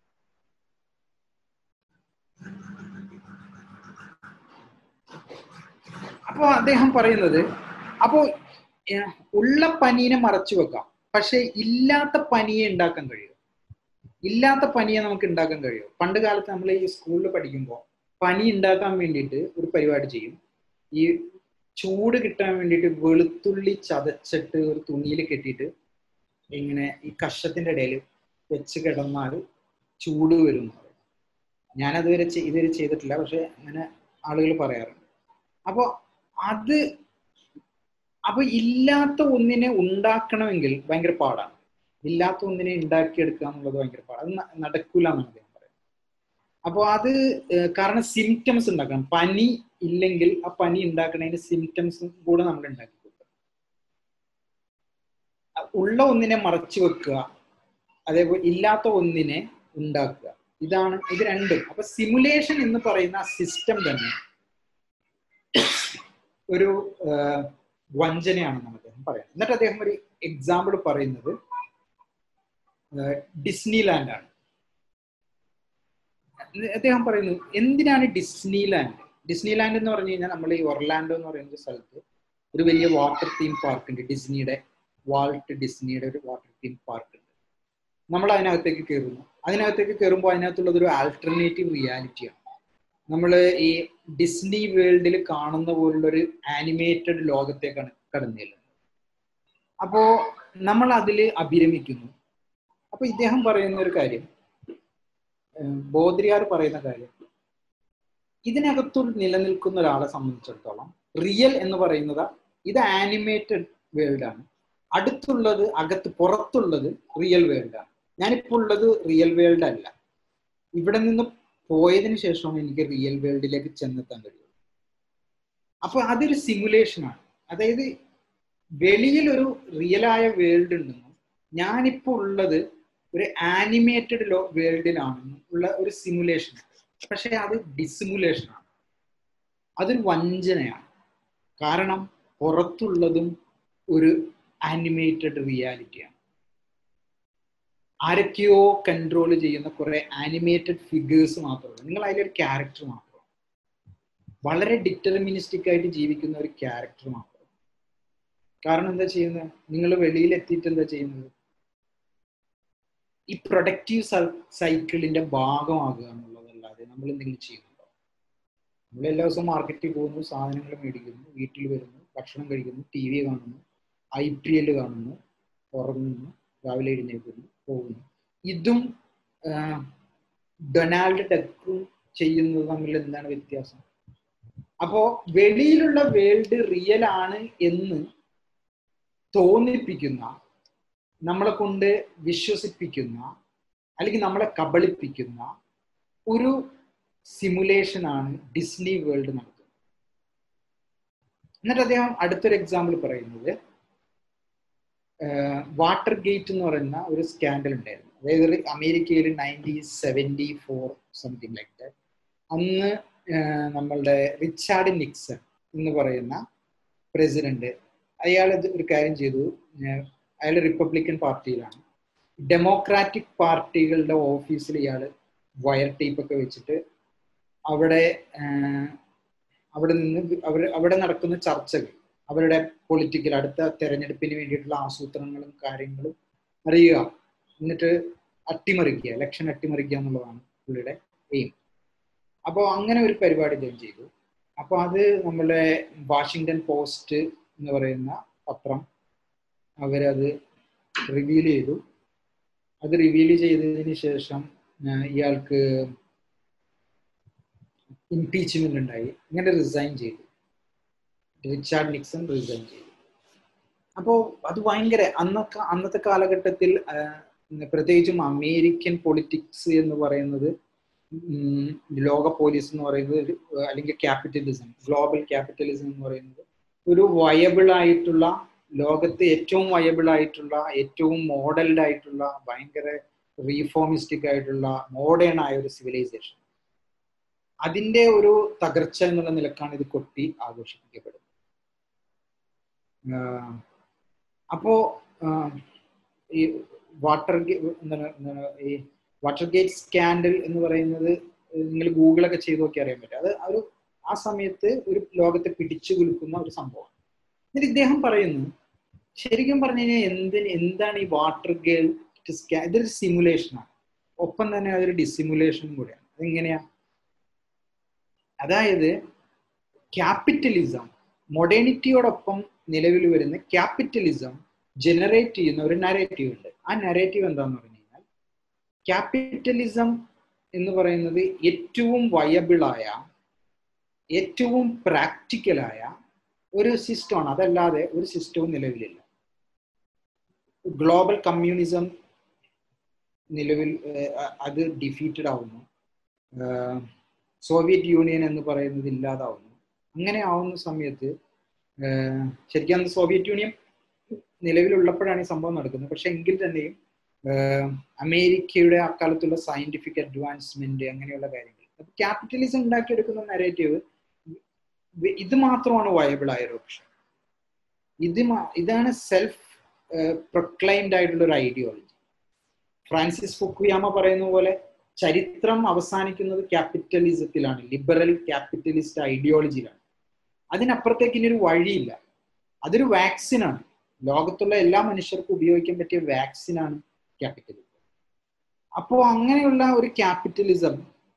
അപ്പോ അദ്ദേഹം പറയുന്നത് അപ്പോ ഉള്ള പനീനെ മറച്ചു വെക്കാം പക്ഷെ ഇല്ലാത്ത പനിയെ ഉണ്ടാക്കാൻ കഴിയും ഇല്ലാത്ത പനിയെ നമുക്ക് ഉണ്ടാക്കാൻ കഴിയും പണ്ട് കാലത്ത് നമ്മൾ ഈ സ്കൂളിൽ പഠിക്കുമ്പോൾ പനി ഉണ്ടാക്കാൻ വേണ്ടിയിട്ട് ഒരു പരിപാടി ചെയ്യും ഈ ചൂട് കിട്ടാൻ വേണ്ടിയിട്ട് വെളുത്തുള്ളി ചതച്ചിട്ട് ഒരു തുണിയിൽ കെട്ടിയിട്ട് ഇങ്ങനെ ഈ കഷത്തിന്റെ ഇടയിൽ വെച്ച് കിടന്നാൽ ചൂട് വരും എന്ന് പറയും ഞാനതുവരെ ഇതുവരെ ചെയ്തിട്ടില്ല പക്ഷെ അങ്ങനെ ആളുകൾ പറയാറുണ്ട് അപ്പോൾ അത് അപ്പൊ ഇല്ലാത്ത ഒന്നിനെ ഉണ്ടാക്കണമെങ്കിൽ ഭയങ്കര പാടാണ് ഇല്ലാത്ത ഒന്നിനെ ഉണ്ടാക്കിയെടുക്കുക എന്നുള്ളത് ഭയങ്കര പാടാണ് അത് ന- നടക്കൂല എന്നാണ് അദ്ദേഹം പറയുന്നത് അപ്പോൾ അത് ഏഹ്, കാരണം സിംറ്റംസ് ഉണ്ടാക്കണം പനി ഇല്ലെങ്കിൽ ആ പനി ഉണ്ടാക്കണതിന് സിംറ്റംസ് കൂടെ നമ്മൾ ഉണ്ടാക്കി കൊടുക്കണം അ- ഉള്ള ഒന്നിനെ മറച്ചു വെക്കുക അതേപോലെ ഇല്ലാത്ത ഒന്നിനെ ഉണ്ടാക്കുക ഇതാണ് ഇത് രണ്ടും അപ്പൊ സിമുലേഷൻ എന്ന് പറയുന്ന ആ സിസ്റ്റം തന്നെ ഒരു ആഹ്, വഞ്ചനയാണെന്നാണ് അദ്ദേഹം പറയുന്നത് എന്നിട്ട് അദ്ദേഹം ഒരു എക്സാമ്പിൾ പറയുന്നത് ആഹ്, ഡിസ്നി ലാൻഡ് ആണ് അദ്ദേഹം പറയുന്നു എന്തിനാണ് ഡിസ്നി ലാൻഡ് ഡിസ്നി ലാൻഡ് എന്ന് പറഞ്ഞു കഴിഞ്ഞാൽ നമ്മൾ ഈ ഒർലാൻഡോ എന്ന് പറയുന്ന ഒരു സ്ഥലത്ത് ഒരു വലിയ വാട്ടർ തീം പാർക്ക് ഉണ്ട് ഡിസ്നിയുടെ വാൾട്ട് ഡിസ്നിയുടെ ഒരു വാട്ടർ തീം പാർക്ക് ഉണ്ട് നമ്മൾ അതിനകത്തേക്ക് കയറുന്നു അതിനകത്തേക്ക് കയറുമ്പോൾ അതിനകത്തുള്ളത് ഒരു ആൾട്ടർനേറ്റീവ് റിയാലിറ്റിയാണ് നമ്മൾ ഈ ഡിസ്നി വേൾഡിൽ കാണുന്ന പോലുള്ള ഒരു ആനിമേറ്റഡ് ലോകത്തേക്കാണ് കടന്നു ചെല്ലുന്നത് അപ്പോ നമ്മൾ അതിൽ അഭിരമിക്കുന്നു അപ്പൊ ഇദ്ദേഹം പറയുന്ന ഒരു കാര്യം ഏഹ് ബോദ്രിയാർ പറയുന്ന കാര്യം ഇതിനകത്തു നിലനിൽക്കുന്ന ഒരാളെ സംബന്ധിച്ചിടത്തോളം റിയൽ എന്ന് പറയുന്നത് ഇത് ആനിമേറ്റഡ് വേൾഡ് ആണ് അടുത്തുള്ളത് അകത്ത് പുറത്തുള്ളത് റിയൽ വേൾഡ് ആണ് ഞാനിപ്പോൾ ഉള്ളത് റിയൽ വേൾഡ് അല്ല ഇവിടെ നിന്ന് പോയതിനു ശേഷമാണ് എനിക്ക് റിയൽ വേൾഡിലേക്ക് ചെന്നെത്താൻ കഴിയുള്ളൂ അപ്പൊ അതൊരു സിമുലേഷൻ ആണ് അതായത് വെളിയിൽ ഒരു റിയലായ വേൾഡ് ഉണ്ടെന്നും ഞാനിപ്പോൾ ഉള്ളത് ഒരു ആനിമേറ്റഡ് ലോ വേൾഡിലാണെന്നും ഉള്ള ഒരു സിമുലേഷൻ പക്ഷെ അത് ഡിസിമുലേഷൻ ആണ് അതൊരു വഞ്ചനയാണ് കാരണം പുറത്തുള്ളതും ഒരു ആനിമേറ്റഡ് റിയാലിറ്റിയാണ് ആരൊക്കെയോ കൺട്രോൾ ചെയ്യുന്ന കുറെ ആനിമേറ്റഡ് ഫിഗേഴ്സ് മാത്രമല്ല നിങ്ങൾ അതിലൊരു ക്യാരക്ടർ മാത്രമാണ് വളരെ ഡിറ്റർമിനിസ്റ്റിക് ആയിട്ട് ജീവിക്കുന്ന ഒരു ക്യാരക്ടർ മാത്രം കാരണം എന്താ ചെയ്യുന്നത് നിങ്ങൾ വെളിയിൽ എത്തിയിട്ട് എന്താ ചെയ്യുന്നത് ഈ പ്രൊഡക്റ്റീവ് സൈക്കിളിന്റെ ഭാഗമാകുക എന്നുള്ളതല്ലാതെ നമ്മൾ എന്തെങ്കിലും ചെയ്യുന്നുണ്ടോ നമ്മൾ എല്ലാ ദിവസവും മാർക്കറ്റിൽ പോകുന്നു സാധനങ്ങൾ മേടിക്കുന്നു വീട്ടിൽ വരുന്നു ഭക്ഷണം കഴിക്കുന്നു ടി വി കാണുന്നു ഐ പി എൽ കാണുന്നു ഉറങ്ങുന്നു രാവിലെ എഴുന്നേൽക്കുന്നു പോകുന്നു ഇതും ഡൊണാൾഡ് ഡക്കും ചെയ്യുന്നത് തമ്മിൽ എന്താണ് വ്യത്യാസം അപ്പോ വെളിയിലുള്ള വേൾഡ് റിയൽ ആണ് എന്ന് തോന്നിപ്പിക്കുന്ന നമ്മളെ കൊണ്ട് വിശ്വസിപ്പിക്കുന്ന അല്ലെങ്കിൽ നമ്മളെ കബളിപ്പിക്കുന്ന ഒരു സിമുലേഷൻ ആണ് ഡിസ്നി വേൾഡ് നടത്തുന്നത് എന്നിട്ട് അദ്ദേഹം അടുത്തൊരു എക്സാമ്പിൾ പറയുന്നത് വാട്ടർ ഗേറ്റ് എന്ന് പറയുന്ന ഒരു സ്കാൻഡൽ ഉണ്ടായിരുന്നു അതായത് അമേരിക്കയിൽ nineteen seventy four something like that അന്ന് നമ്മളുടെ റിച്ചാർഡ് നിക്സൺ എന്ന് പറയുന്ന പ്രസിഡന്റ് അയാൾ ഒരു കാര്യം ചെയ്തു അയാൾ റിപ്പബ്ലിക്കൻ പാർട്ടിയിലാണ് ഡെമോക്രാറ്റിക് പാർട്ടികളുടെ ഓഫീസിൽ ഇയാൾ വയർ ടേപ്പൊക്കെ വെച്ചിട്ട് അവിടെ അവിടെ നിന്ന് അവർ അവിടെ നടക്കുന്ന ചർച്ചകൾ അവരുടെ പൊളിറ്റിക്കൽ അടുത്ത തെരഞ്ഞെടുപ്പിന് വേണ്ടിയിട്ടുള്ള ആസൂത്രണങ്ങളും കാര്യങ്ങളും അറിയുക എന്നിട്ട് അട്ടിമറിക്കുക ഇലക്ഷൻ അട്ടിമറിക്കുക എന്നുള്ളതാണ് പുള്ളിയുടെ എയിം അപ്പോൾ അങ്ങനെ ഒരു പരിപാടി അദ്ദേഹം ചെയ്തു അപ്പോൾ അത് നമ്മളുടെ വാഷിങ്ടൺ പോസ്റ്റ് എന്ന് പറയുന്ന പത്രം അവരത് റിവീൽ ചെയ്തു അത് റിവീൽ ചെയ്തതിന് ശേഷം ഇയാൾക്ക് ഇംപീച്ച്മെന്റ് ഉണ്ടായി ഇങ്ങനെ റിസൈൻ ചെയ്തു റിച്ചാർഡ് നിക്സൺ റിസൈൻ ചെയ്തു അപ്പോൾ അത് ഭയങ്കര അന്നൊക്കെ അന്നത്തെ കാലഘട്ടത്തിൽ പ്രത്യേകിച്ചും അമേരിക്കൻ പൊളിറ്റിക്സ് എന്ന് പറയുന്നത് ലോക പോലീസ് എന്ന് പറയുന്നത് അല്ലെങ്കിൽ ക്യാപിറ്റലിസം ഗ്ലോബൽ ക്യാപിറ്റലിസം എന്ന് പറയുന്നത് ഒരു വയബിൾ ആയിട്ടുള്ള ലോകത്ത് ഏറ്റവും വയബിൾ ആയിട്ടുള്ള ഏറ്റവും മോഡൽഡ് ആയിട്ടുള്ള ഭയങ്കര റീഫോമിസ്റ്റിക് ആയിട്ടുള്ള മോഡേൺ ആയ ഒരു സിവിലൈസേഷൻ അതിന്റെ ഒരു തകർച്ച എന്നുള്ള നിലക്കാണ് ഇത് കൊട്ടി ആഘോഷിക്കപ്പെടുന്നത് അപ്പോ ഈ വാട്ടർ എന്താണ് ഈ വാട്ടർ ഗേറ്റ് സ്കാൻഡൽ എന്ന് പറയുന്നത് നിങ്ങൾ ഗൂഗിളൊക്കെ ചെയ്ത് നോക്കി അറിയാൻ പറ്റും അത് ഒരു ആ സമയത്ത് ഒരു ലോകത്തെ പിടിച്ചു കുലുക്കുന്ന ഒരു സംഭവമാണ് എന്നിട്ട് ഇദ്ദേഹം പറയുന്നു ശരിക്കും പറഞ്ഞു കഴിഞ്ഞാൽ എന്തിന് എന്താണ് ഈ വാട്ടർ ഗേറ്റ് സ്കാൻ ഇതൊരു സിമുലേഷനാണ് ഒപ്പം തന്നെ അതൊരു ഡിസിമുലേഷനും കൂടെയാണ് അതെങ്ങനെയാ അതായത് ക്യാപിറ്റലിസം മൊഡേണിറ്റിയോടൊപ്പം നിലവിൽ വരുന്ന ക്യാപിറ്റലിസം ജനറേറ്റ് ചെയ്യുന്ന ഒരു നരേറ്റീവ് ഉണ്ട് ആ നരേറ്റീവ് എന്താന്ന് പറഞ്ഞു കഴിഞ്ഞാൽ ക്യാപിറ്റലിസം എന്ന് പറയുന്നത് ഏറ്റവും വയബിളായ ഏറ്റവും പ്രാക്ടിക്കലായ ഒരു സിസ്റ്റമാണ് അതല്ലാതെ ഒരു സിസ്റ്റവും നിലവിലില്ല ഗ്ലോബൽ കമ്മ്യൂണിസം നിലവിൽ അത് ഡിഫീറ്റഡ് ആവുന്നു സോവിയറ്റ് യൂണിയൻ എന്ന് പറയുന്നത് ഇല്ലാതാവുന്നു അങ്ങനെ ആവുന്ന സമയത്ത് ശരിക്കും അന്ന് സോവിയറ്റ് യൂണിയൻ നിലവിലുള്ളപ്പോഴാണ് ഈ സംഭവം നടക്കുന്നത് പക്ഷെ എങ്കിൽ തന്നെയും അമേരിക്കയുടെ അക്കാലത്തുള്ള സയന്റിഫിക് അഡ്വാൻസ്മെന്റ് അങ്ങനെയുള്ള കാര്യങ്ങൾ ക്യാപിറ്റലിസം ഉണ്ടാക്കിയെടുക്കുന്ന നരേറ്റീവ് ഇത് മാത്രമാണ് വയബിൾ ആയ ഒരു ഓപ്ഷൻ ഇത് ഇതാണ് സെൽഫ് പ്രൊക്ലൈംഡ് ആയിട്ടുള്ള ഒരു ഐഡിയോളജി ഫ്രാൻസിസ് ഫുക്കുയാമ പറയുന്ന പോലെ ചരിത്രം അവസാനിക്കുന്നത് ക്യാപിറ്റലിസത്തിലാണ് ലിബറൽ ക്യാപിറ്റലിസ്റ്റ് ഐഡിയോളജിയിലാണ് അതിനപ്പുറത്തേക്ക് ഇനി ഒരു വഴിയില്ല അതൊരു വാക്സിനാണ് ലോകത്തുള്ള എല്ലാ മനുഷ്യർക്കും ഉപയോഗിക്കാൻ പറ്റിയ വാക്സിനാണ് ക്യാപിറ്റലിസം അപ്പോൾ അങ്ങനെയുള്ള ഒരു ക്യാപിറ്റലിസം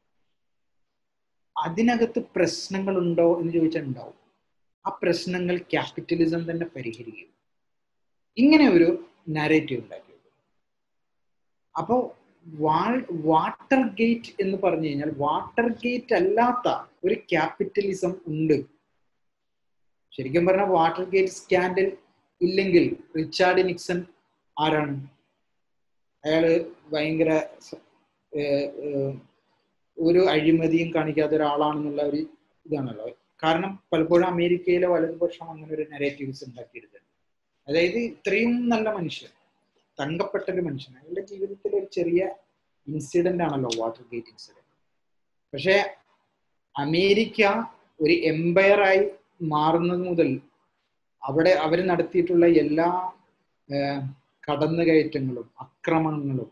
അതിനകത്ത് പ്രശ്നങ്ങളുണ്ടോ എന്ന് ചോദിച്ചാൽ ഉണ്ടാവും ആ പ്രശ്നങ്ങൾ ക്യാപിറ്റലിസം തന്നെ പരിഹരിക്കും ഇങ്ങനെ ഒരു നാരേറ്റീവ് ഉണ്ടാക്കി അപ്പോൾ വാട്ടർ ഗേറ്റ് എന്ന് പറഞ്ഞു കഴിഞ്ഞാൽ വാട്ടർ ഗേറ്റ് അല്ലാത്ത ഒരു ക്യാപിറ്റലിസം ഉണ്ട് ശരിക്കും പറഞ്ഞാൽ വാട്ടർ ഗേറ്റ് സ്കാൻഡൽ ഇല്ലെങ്കിൽ റിച്ചാർഡ് നിക്സൺ ആരാണ് അയാള് ഭയങ്കര ഒരു അഴിമതിയും കാണിക്കാത്ത ഒരാളാണെന്നുള്ള ഒരു ഇതാണല്ലോ കാരണം പലപ്പോഴും അമേരിക്കയിലെ വലതുപക്ഷം അങ്ങനെ ഒരു നെഗറ്റീവ്സ് ഉണ്ടാക്കിയെടുത്തിട്ടുണ്ട് അതായത് ഇത്രയും നല്ല മനുഷ്യൻ തങ്കപ്പെട്ട ഒരു മനുഷ്യൻ അയാളുടെ ജീവിതത്തിൽ ഒരു ചെറിയ ഇൻസിഡന്റ് ആണല്ലോ വാട്ടർ ഗേറ്റ് ഇൻസിഡന്റ് പക്ഷെ അമേരിക്ക ഒരു എംപയറായി മാറുന്നത് മുതൽ അവിടെ അവർ നടത്തിയിട്ടുള്ള എല്ലാ കടന്നുകയറ്റങ്ങളും അക്രമങ്ങളും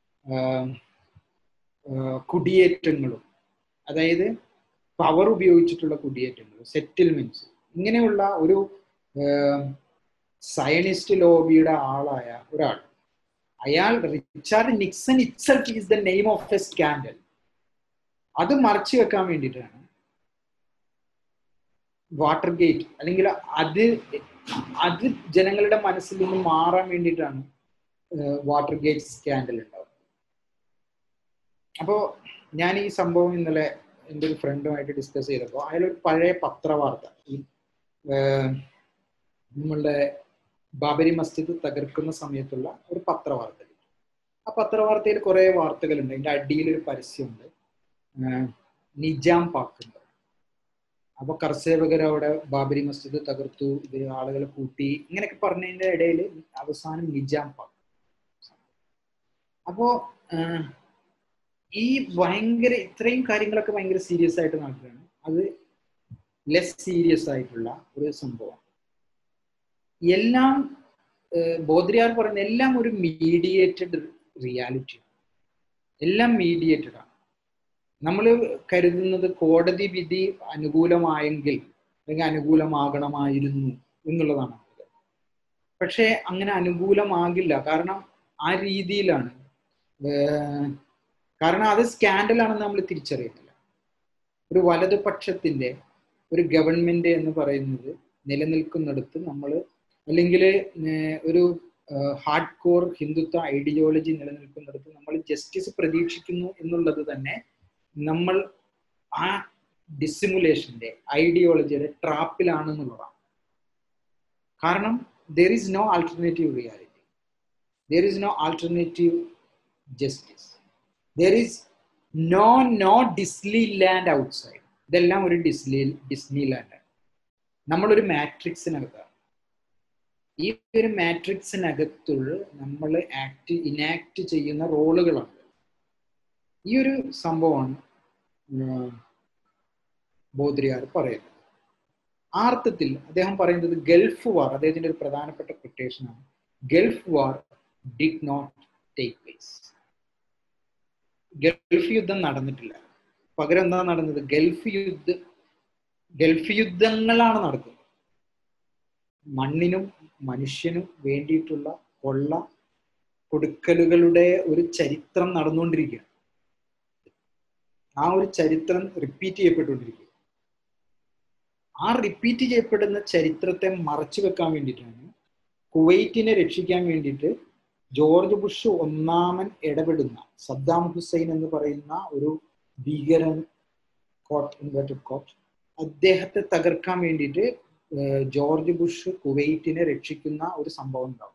കുടിയേറ്റങ്ങളും അതായത് പവർ ഉപയോഗിച്ചിട്ടുള്ള കുടിയേറ്റങ്ങൾ സെറ്റിൽമെന്റ്സ് ഇങ്ങനെയുള്ള ഒരു സയനിസ്റ്റ് ലോബിയുടെ ആളായ ഒരാൾ അയാൾ Richard Nixon itself is the name of a scandal അത് മറച്ചു വെക്കാൻ വേണ്ടിയിട്ടാണ് വാട്ടർ ഗേറ്റ് അല്ലെങ്കിൽ അത് അത് ജനങ്ങളുടെ മനസ്സിൽ നിന്ന് മാറാൻ വേണ്ടിയിട്ടാണ് വാട്ടർ ഗേറ്റ് സ്കാൻഡൽ ഉണ്ടാവുന്നത് അപ്പോൾ ഞാൻ ഈ സംഭവം ഇന്നലെ എൻ്റെ ഒരു ഫ്രണ്ടുമായിട്ട് ഡിസ്കസ് ചെയ്തപ്പോൾ അതിലൊരു പഴയ പത്രവാർത്ത ഈ നമ്മളുടെ ബാബരി മസ്ജിദ് തകർക്കുന്ന സമയത്തുള്ള ഒരു പത്രവാർത്ത ആ പത്രവാർത്തയിൽ കുറേ വാർത്തകളുണ്ട് അതിൻ്റെ അടിയിൽ ഒരു പരസ്യമുണ്ട് നിജാം പാക്ക് അപ്പൊ കർസേവകർ അവിടെ ബാബരി മസ്ജിദ് തകർത്തു ഇത് ആളുകളെ കൂട്ടി ഇങ്ങനെയൊക്കെ പറഞ്ഞതിന്റെ ഇടയിൽ അവസാനം നിജാം പാക്ക് അപ്പോ ഈ ഭയങ്കര ഇത്രയും കാര്യങ്ങളൊക്കെ ഭയങ്കര സീരിയസ് ആയിട്ട് നടക്കുകയാണ് അത് ലെസ് സീരിയസ് ആയിട്ടുള്ള ഒരു സംഭവം എല്ലാം ബോദ്രിയാർ പറയുന്ന എല്ലാം ഒരു മീഡിയേറ്റഡ് റിയാലിറ്റി എല്ലാം മീഡിയേറ്റഡ് ആണ് നമ്മൾ കരുതുന്നത് കോടതി വിധി അനുകൂലമായെങ്കിൽ അല്ലെങ്കിൽ അനുകൂലമാകണമായിരുന്നു എന്നുള്ളതാണ് പക്ഷേ അങ്ങനെ അനുകൂലമാകില്ല കാരണം ആ രീതിയിലാണ് കാരണം അത് സ്കാൻഡലാണെന്ന് നമ്മൾ തിരിച്ചറിയുന്നില്ല ഒരു വലതുപക്ഷത്തിന്റെ ഒരു ഗവൺമെന്റ് എന്ന് പറയുന്നത് നിലനിൽക്കുന്നിടത്ത് നമ്മൾ അല്ലെങ്കിൽ ഒരു ഹാർഡ് കോർ ഹിന്ദുത്വ ഐഡിയോളജി നിലനിൽക്കുന്നിടത്ത് നമ്മൾ ജസ്റ്റിസ് പ്രതീക്ഷിക്കുന്നു എന്നുള്ളത് തന്നെ നമ്മൾ ആ ഡിസിമുലേഷന്റെ ഐഡിയോളജിയുടെ ട്രാപ്പിലാണെന്നുള്ളതാണ് കാരണം there is no alternative reality there is no alternative justice there is no no Disneyland outside ഇതെല്ലാം ഒരു ഡിസ്ലി ഡിസ്നി ലാൻഡാണ് നമ്മളൊരു മാട്രിക്സിനകത്താണ് ഈ ഒരു മാട്രിക്സിനകത്തുള്ള നമ്മൾ ആക്ട് ഇനാക്ട് ചെയ്യുന്ന റോളുകളാണ് ഈ ഒരു സംഭവമാണ് ബോദ്രിയാർ പറയുന്നത് ആ അർത്ഥത്തിൽ അദ്ദേഹം പറയുന്നത് ഗൾഫ് വാർ അദ്ദേഹത്തിന്റെ ഒരു പ്രധാനപ്പെട്ട കൊട്ടേഷനാണ് Gulf War did not take place Gulf യുദ്ധം നടന്നിട്ടില്ല പകരം എന്താ നടന്നത് ഗൾഫ് യുദ്ധ ഗൾഫ് യുദ്ധങ്ങളാണ് നടക്കുന്നത് മണ്ണിനും മനുഷ്യനും വേണ്ടിയിട്ടുള്ള കൊള്ള കൊടുക്കലുകളുടെ ഒരു ചരിത്രം നടന്നുകൊണ്ടിരിക്കുകയാണ് ആ ഒരു ചരിത്രം റിപ്പീറ്റ് ചെയ്യപ്പെട്ടുകൊണ്ടിരിക്കുക ആ റിപ്പീറ്റ് ചെയ്യപ്പെടുന്ന ചരിത്രത്തെ മറച്ചു വെക്കാൻ വേണ്ടിയിട്ടാണ് കുവൈറ്റിനെ രക്ഷിക്കാൻ വേണ്ടിയിട്ട് ജോർജ് ബുഷ് ഒന്നാമൻ ഇടപെടുന്ന സദ്ദാം ഹുസൈൻ എന്ന് പറയുന്ന ഒരു ഭീകരൻ കോട്ട് ഇൻവേർട്ടഡ് കോട്ട് അദ്ദേഹത്തെ തകർക്കാൻ വേണ്ടിയിട്ട് ജോർജ് ബുഷ് കുവൈറ്റിനെ രക്ഷിക്കുന്ന ഒരു സംഭവം ഉണ്ടാവും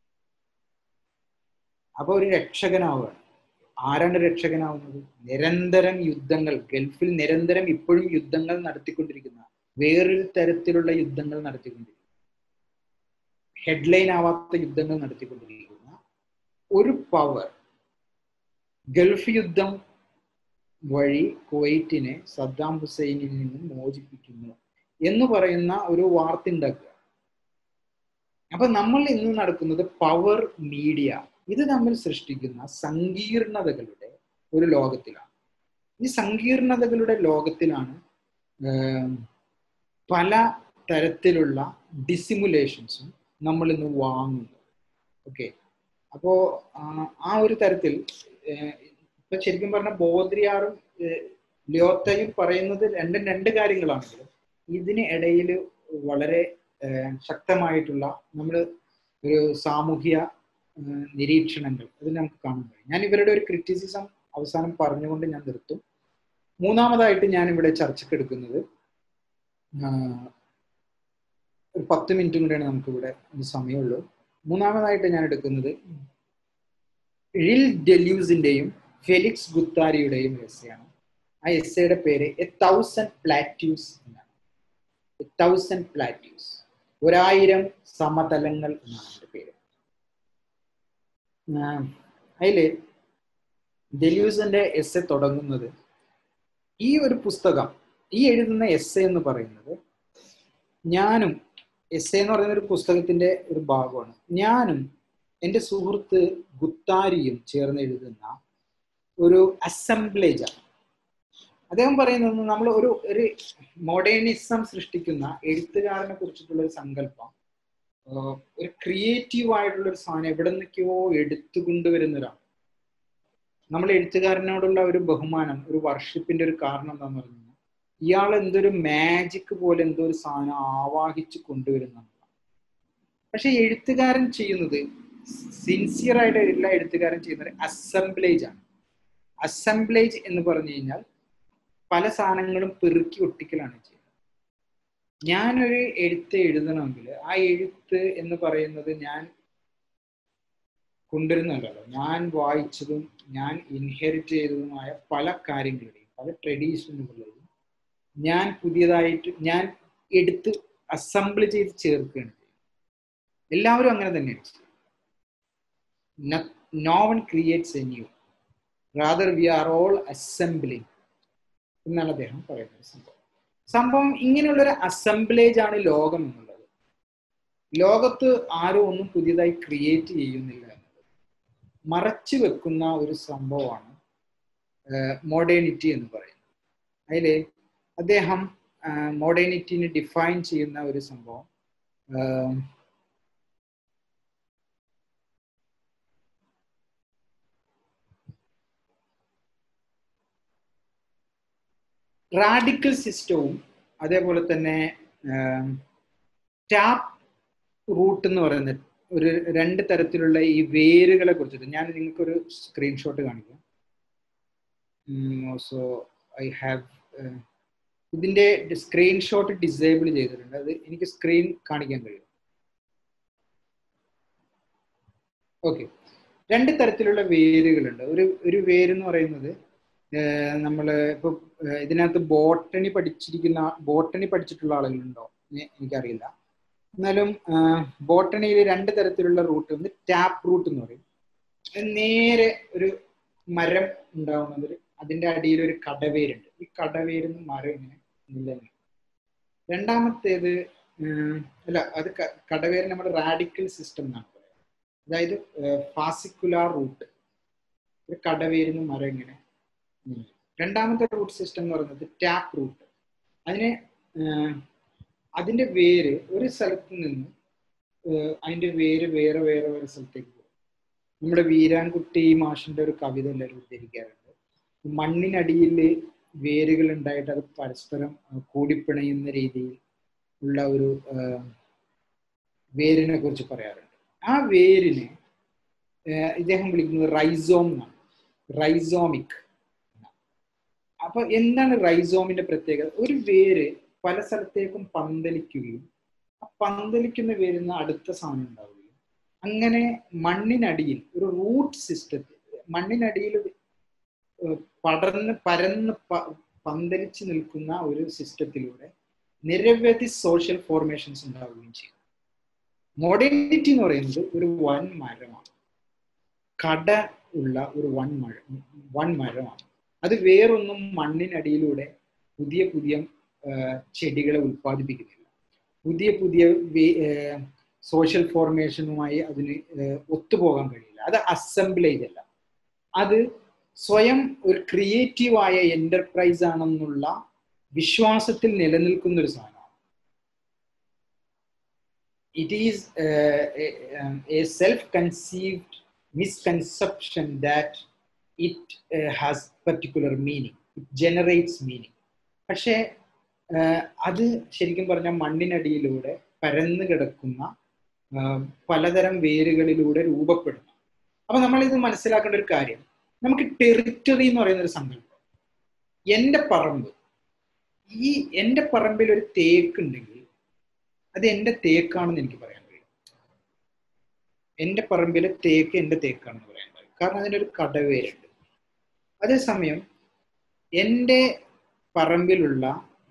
അപ്പൊ ഒരു രക്ഷകനാവുകയാണ് ആരാണ് രക്ഷകനാവുന്നത് നിരന്തരം യുദ്ധങ്ങൾ ഗൾഫിൽ നിരന്തരം ഇപ്പോഴും യുദ്ധങ്ങൾ നടത്തിക്കൊണ്ടിരിക്കുന്ന വേറൊരു തരത്തിലുള്ള യുദ്ധങ്ങൾ നടത്തിക്കൊണ്ടിരിക്കുന്ന ഹെഡ്ലൈൻ ആവാത്ത യുദ്ധങ്ങൾ നടത്തിക്കൊണ്ടിരിക്കുന്ന ഒരു പവർ ഗൾഫ് യുദ്ധം വഴി കുവൈറ്റിനെ സദ്ദാം ഹുസൈനിൽ നിന്നും മോചിപ്പിക്കുന്നു എന്ന് പറയുന്ന ഒരു വാർത്ത ഉണ്ടാക്കുക അപ്പൊ നമ്മൾ ഇന്ന് നടക്കുന്നത് പവർ മീഡിയ ഇത് തമ്മിൽ സൃഷ്ടിക്കുന്ന സങ്കീർണതകളുടെ ഒരു ലോകത്തിലാണ് ഈ സങ്കീർണതകളുടെ ലോകത്തിലാണ് പല തരത്തിലുള്ള ഡിസിമുലേഷൻസും നമ്മൾ ഇന്ന് വാങ്ങുന്നത് ഓക്കെ അപ്പോ ആ ഒരു തരത്തിൽ ഇപ്പൊ ശരിക്കും പറഞ്ഞ ബോദ്രിയാറും ലിയോത്തയും പറയുന്നത് രണ്ടും രണ്ട് കാര്യങ്ങളാണെങ്കിലും ഇതിന് ഇടയിൽ വളരെ ശക്തമായിട്ടുള്ള നമ്മൾ ഒരു സാമൂഹ്യ നിരീക്ഷണങ്ങൾ അത് നമുക്ക് കാണാൻ കഴിയും ഞാൻ ഇവരുടെ ഒരു ക്രിറ്റിസിസം അവസാനം പറഞ്ഞുകൊണ്ട് ഞാൻ നിർത്തും മൂന്നാമതായിട്ട് ഞാൻ ഇവിടെ ചർച്ചയ്ക്ക് എടുക്കുന്നത് ഒരു പത്ത് മിനിറ്റും കൂടെയാണ് നമുക്ക് ഇവിടെ സമയമുള്ളൂ മൂന്നാമതായിട്ട് ഞാൻ എടുക്കുന്നത് റിൽ ഡെല്യൂസിന്റെയും ഫെലിക്സ് ഗുത്താരിയുടെയും എസ്സയാണ് ആ എസ്സയുടെ പേര് എ തൗസൻഡ് പ്ലാറ്റ്യൂസ് എന്നാണ് എ തൗസൻഡ് പ്ലാറ്റ്യൂസ് ഒരായിരം സമതലങ്ങൾ എന്നാണ് എൻ്റെ പേര് അതില് ഡെല്യൂസിന്റെ എസ് എ തുടങ്ങുന്നത് ഈ ഒരു പുസ്തകം ഈ എഴുതുന്ന എസ് എന്ന് പറയുന്നത് ഞാനും എസ് എന്ന് പറയുന്ന ഒരു പുസ്തകത്തിന്റെ ഒരു ഭാഗമാണ് ഞാനും എൻ്റെ സുഹൃത്ത് ഗുത്താരിയും ചേർന്ന് എഴുതുന്ന ഒരു അസംബ്ലേജ് ആണ് അദ്ദേഹം പറയുന്നത് നമ്മൾ ഒരു ഒരു മോഡേണിസം സൃഷ്ടിക്കുന്ന എഴുത്തുകാരനെ കുറിച്ചിട്ടുള്ള ഒരു സങ്കല്പം ഒരു ക്രിയേറ്റീവ് ആയിട്ടുള്ള ഒരു സാധനം എവിടെ നിന്നൊക്കെയോ എടുത്തു കൊണ്ടുവരുന്ന ഒരാൾ നമ്മൾ എഴുത്തുകാരനോടുള്ള ഒരു ബഹുമാനം ഒരു വർഷിപ്പിന്റെ ഒരു കാരണം എന്താന്ന് പറഞ്ഞു കഴിഞ്ഞാൽ ഇയാൾ എന്തൊരു മാജിക് പോലെ എന്തോ ഒരു സാധനം ആവാഹിച്ച് കൊണ്ടുവരുന്നതാണ് പക്ഷെ എഴുത്തുകാരൻ ചെയ്യുന്നത് സിൻസിയർ ആയിട്ട് എല്ലാ എഴുത്തുകാരൻ ചെയ്യുന്നത് അസംബ്ലേജ് ആണ് അസംബ്ലേജ് എന്ന് പറഞ്ഞു കഴിഞ്ഞാൽ പല സാധനങ്ങളും പെറുക്കി ഒട്ടിക്കലാണ് ചെയ്യുന്നത് ഞാനൊരു എഴുത്ത് എഴുതണമെങ്കിൽ ആ എഴുത്ത് എന്ന് പറയുന്നത് ഞാൻ കൊണ്ടുവരുന്നതല്ലോ ഞാൻ വായിച്ചതും ഞാൻ ഇൻഹെറിറ്റ് ചെയ്തതുമായ പല കാര്യങ്ങളുടെയും പല ട്രഡീഷനുകളുടെയും ഞാൻ പുതിയതായിട്ട് ഞാൻ എടുത്ത് അസംബിൾ ചെയ്ത് ചേർക്കുകയാണ് ചെയ്യുന്നത് എല്ലാവരും അങ്ങനെ തന്നെയാണ് no one creates a new rather we are all assembling എന്നാണ് അദ്ദേഹം പറയുന്നത് സംഭവം സംഭവം ഇങ്ങനെയുള്ളൊരു അസംബ്ലേജ് ആണ് ലോകം എന്നുള്ളത് ലോകത്ത് ആരും ഒന്നും പുതിയതായി ക്രിയേറ്റ് ചെയ്യുന്നില്ല എന്നുള്ളത് മറച്ചു വെക്കുന്ന ഒരു സംഭവമാണ് മോഡേണിറ്റി എന്ന് പറയുന്നത് അതിൽ അദ്ദേഹം മോഡേണിറ്റിനെ ഡിഫൈൻ ചെയ്യുന്ന ഒരു സംഭവം റാഡിക്കൽ സിസ്റ്റവും അതേപോലെ തന്നെ ടാപ്പ് റൂട്ട് എന്ന് പറയുന്ന ഒരു രണ്ട് തരത്തിലുള്ള ഈ വേരുകളെ കുറിച്ചിട്ട് ഞാൻ നിങ്ങൾക്കൊരു സ്ക്രീൻഷോട്ട് കാണിക്കാം സോ ഐ ഹാവ് ഇതിന്റെ സ്ക്രീൻഷോട്ട് ഡിസേബിൾ ചെയ്തിട്ടുണ്ട് അത് എനിക്ക് സ്ക്രീൻ കാണിക്കാൻ കഴിയും ഓക്കെ രണ്ട് തരത്തിലുള്ള വേരുകളുണ്ട് ഒരു ഒരു വേര് എന്ന് പറയുന്നത് നമ്മൾ ഇപ്പൊ ഇതിനകത്ത് ബോട്ടണി പഠിച്ചിരിക്കുന്ന ബോട്ടണി പഠിച്ചിട്ടുള്ള ആളുകളുണ്ടോ എനിക്കറിയില്ല എന്നാലും ബോട്ടണിയിൽ രണ്ട് തരത്തിലുള്ള റൂട്ട് ഒന്ന് ടാപ്പ് റൂട്ട് എന്ന് പറയും നേരെ ഒരു മരം ഉണ്ടാവുന്നത് അതിന്റെ അടിയിൽ ഒരു കടവേരുണ്ട് ഈ കടവേരുന്ന് മരം ഇങ്ങനെ നിലനിൽക്കും രണ്ടാമത്തേത് അല്ല അത് കടവേര് നമ്മുടെ റാഡിക്കൽ സിസ്റ്റം എന്നാണ് പറയുന്നത് അതായത് ഫാസിക്കുലാർ റൂട്ട് ഒരു കടവേരുന്ന് മരം ഇങ്ങനെ രണ്ടാമത്തെ റൂട്ട് സിസ്റ്റം എന്ന് പറയുന്നത് ടാപ്പ് റൂട്ട് അതിനെ അതിന്റെ വേര് ഒരു സ്ഥലത്ത് നിന്ന് അതിന്റെ വേര് വേറെ വേറെ വേറെ സ്ഥലത്തേക്ക് പോകും നമ്മുടെ വീരാൻകുട്ടി മാഷിന്റെ ഒരു കവിത എല്ലാവരും ഉദ്ധരിക്കാറുണ്ട് മണ്ണിനടിയിൽ വേരുകൾ ഉണ്ടായിട്ട് അത് പരസ്പരം കൂടിപ്പിണയുന്ന രീതിയിൽ ഉള്ള ഒരു വേരിനെ കുറിച്ച് പറയാറുണ്ട് ആ വേരിനെ ഇദ്ദേഹം വിളിക്കുന്നത് റൈസോം എന്നാണ് റൈസോമിക് അപ്പൊ എന്താണ് റൈസോമിന്റെ പ്രത്യേകത ഒരു വേര് പല സ്ഥലത്തേക്കും പന്തലിക്കുകയും പന്തലിക്കുന്ന വരുന്ന അടുത്ത സാധനം ഉണ്ടാവുകയും അങ്ങനെ മണ്ണിനടിയിൽ ഒരു റൂട്ട് സിസ്റ്റത്തിൽ മണ്ണിനടിയിൽ പടർന്ന് പരന്ന് പന്തലിച്ച് നിൽക്കുന്ന ഒരു സിസ്റ്റത്തിലൂടെ നിരവധി സോഷ്യൽ ഫോർമേഷൻസ് ഉണ്ടാവുകയും ചെയ്യും മോഡേണിറ്റി എന്ന് പറയുന്നത് ഒരു വൻ മരമാണ് കട ഉള്ള ഒരു വൻ മഴ വൻ മരമാണ് അത് വേറൊന്നും മണ്ണിനടിയിലൂടെ പുതിയ പുതിയ ചെടികളെ ഉൽപ്പാദിപ്പിക്കുന്നില്ല പുതിയ പുതിയ സോഷ്യൽ ഫോർമേഷനുമായി അതിന് ഒത്തുപോകാൻ കഴിയില്ല അത് അസംബ്ലേജ് അല്ല അത് സ്വയം ഒരു ക്രിയേറ്റീവായ എന്റർപ്രൈസ് ആണെന്നുള്ള വിശ്വാസത്തിൽ നിലനിൽക്കുന്ന ഒരു സാധനമാണ് it is a self conceived misconception that it has particular meaning it generates meaning പക്ഷേ അത് ശരിക്കും പറഞ്ഞാൽ മണ്ണിനടിയിലൂടെ പരന്നു കിടക്കുന്ന പലതരം വേരുകളിലൂടെ രൂപപ്പെടുന്നു അപ്പൊ നമ്മൾ ഇത് മനസ്സിലാക്കേണ്ട ഒരു കാര്യം നമുക്ക് ടെറിറ്ററി എന്ന് പറയുന്ന ഒരു സങ്കല്പം എൻ്റെ പറമ്പ് ഈ എൻ്റെ പറമ്പിൽ ഒരു തേക്ക് ഉണ്ടെങ്കിൽ അത് എൻ്റെ തേക്കാണെന്ന് എനിക്ക് പറയാൻ കഴിയും എൻ്റെ പറമ്പിലെ തേക്ക് എൻ്റെ തേക്കാണെന്ന് പറയാൻ കഴിയും കാരണം അതിനൊരു കടവേരുണ്ട് അതേസമയം എൻ്റെ പറമ്പിലുള്ള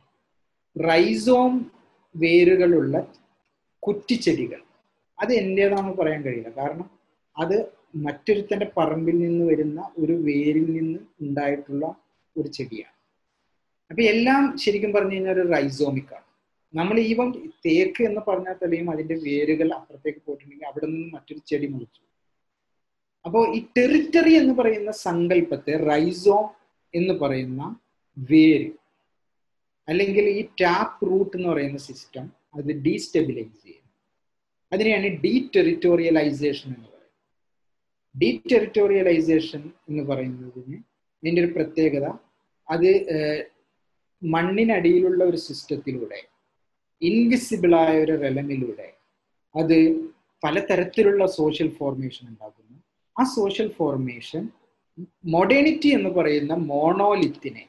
റൈസോം വേരുകളുള്ള കുറ്റിച്ചെടികൾ അത് എൻ്റേതാണെന്ന് പറയാൻ കഴിയില്ല കാരണം അത് മറ്റൊരുത്തൻ്റെ പറമ്പിൽ നിന്ന് വരുന്ന ഒരു വേരിൽ നിന്ന് ഉണ്ടായിട്ടുള്ള ഒരു ചെടിയാണ് അപ്പൊ എല്ലാം ശരിക്കും പറഞ്ഞു കഴിഞ്ഞാൽ ഒരു റൈസോമിക് ആണ് നമ്മൾ ഈവൻ തേക്ക് എന്ന് പറഞ്ഞാൽ തെളിയും അതിന്റെ വേരുകൾ അപ്പുറത്തേക്ക് പോയിട്ടുണ്ടെങ്കിൽ അവിടെ നിന്ന് മറ്റൊരു ചെടി മുറിച്ചു അപ്പോൾ ഈ ടെറിറ്ററി എന്ന് പറയുന്ന സങ്കല്പത്തെ റൈസോം എന്ന് പറയുന്ന വേര് അല്ലെങ്കിൽ ഈ ടാപ്പ് റൂട്ട് എന്ന് പറയുന്ന സിസ്റ്റം അത് ഡീസ്റ്റെബിലൈസ് ചെയ്യും അതിനെയാണ് ഡീ ടെറിറ്റോറിയലൈസേഷൻ എന്ന് പറയുന്നത് ഡീ ടെറിറ്റോറിയലൈസേഷൻ എന്ന് പറയുന്നതിന് ഇതിൻ്റെ ഒരു പ്രത്യേകത അത് മണ്ണിനടിയിലുള്ള ഒരു സിസ്റ്റത്തിലൂടെ ഇൻവിസിബിളായ ഒരു റെലമിലൂടെ അത് പലതരത്തിലുള്ള സോഷ്യൽ ഫോർമേഷൻ ഉണ്ടാക്കുന്നു ആ സോഷ്യൽ ഫോർമേഷൻ മൊഡേണിറ്റി എന്ന് പറയുന്ന മോണോലിത്തിനെ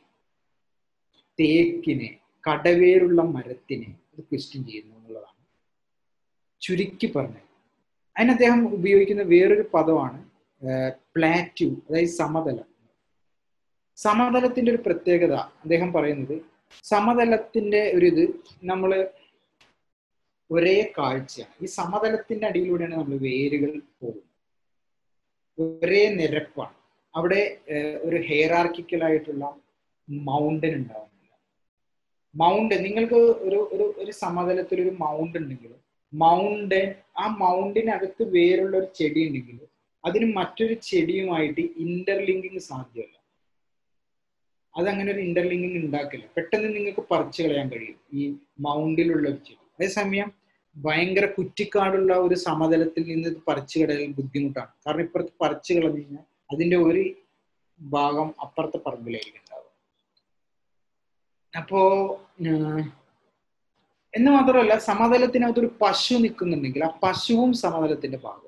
തേക്കിനെ കടവേരുള്ള മരത്തിനെ ഇത് ക്വസ്റ്റ്യൻ ചെയ്യുന്നു എന്നുള്ളതാണ് ചുരുക്കി പറഞ്ഞത് അതിന് അദ്ദേഹം ഉപയോഗിക്കുന്ന വേറൊരു പദമാണ് പ്ലാറ്റ്യൂ അതായത് സമതലം സമതലത്തിന്റെ ഒരു പ്രത്യേകത അദ്ദേഹം പറയുന്നത് സമതലത്തിന്റെ ഒരു ഇത് നമ്മൾ ഒരേ കാഴ്ചയാണ് ഈ സമതലത്തിന്റെ അടിയിലൂടെയാണ് നമ്മൾ വേരുകൾ പോകുന്നത് ഒരേ നിരപ്പാണ് അവിടെ ഒരു ഹെയറാർക്കിക്കലായിട്ടുള്ള മൗണ്ടൻ ഉണ്ടാവുന്നില്ല മൗണ്ടൻ നിങ്ങൾക്ക് ഒരു ഒരു ഒരു സമതലത്തിൽ ഒരു മൗണ്ട് ഉണ്ടെങ്കിൽ മൗണ്ടൻ ആ മൗണ്ടിനകത്ത് വേറുള്ള ഒരു ചെടി ഉണ്ടെങ്കിൽ അതിന് മറ്റൊരു ചെടിയുമായിട്ട് ഇന്റർലിങ്കിങ് സാധ്യമല്ല അതങ്ങനെ ഒരു ഇന്റർലിങ്കിങ് ഉണ്ടാക്കില്ല പെട്ടെന്ന് നിങ്ങൾക്ക് പറിച്ചു കളയാൻ കഴിയും ഈ മൗണ്ടിലുള്ള ഒരു ചെടി അതേസമയം ഭയങ്കര കുറ്റിക്കാടുള്ള ഒരു സമതലത്തിൽ നിന്ന് ഇത് പറിച്ചു കളയാൻ ബുദ്ധിമുട്ടാണ് കാരണം ഇപ്പുറത്ത് പറിച്ചു കളഞ്ഞു കഴിഞ്ഞാൽ അതിന്റെ ഒരു ഭാഗം അപ്പുറത്തെ പറമ്പിലായിരിക്കും ഉണ്ടാവുക അപ്പോ എന്ന് മാത്രമല്ല സമതലത്തിനകത്ത് ഒരു പശു നിൽക്കുന്നുണ്ടെങ്കിൽ ആ പശുവും സമതലത്തിന്റെ ഭാഗമാണ്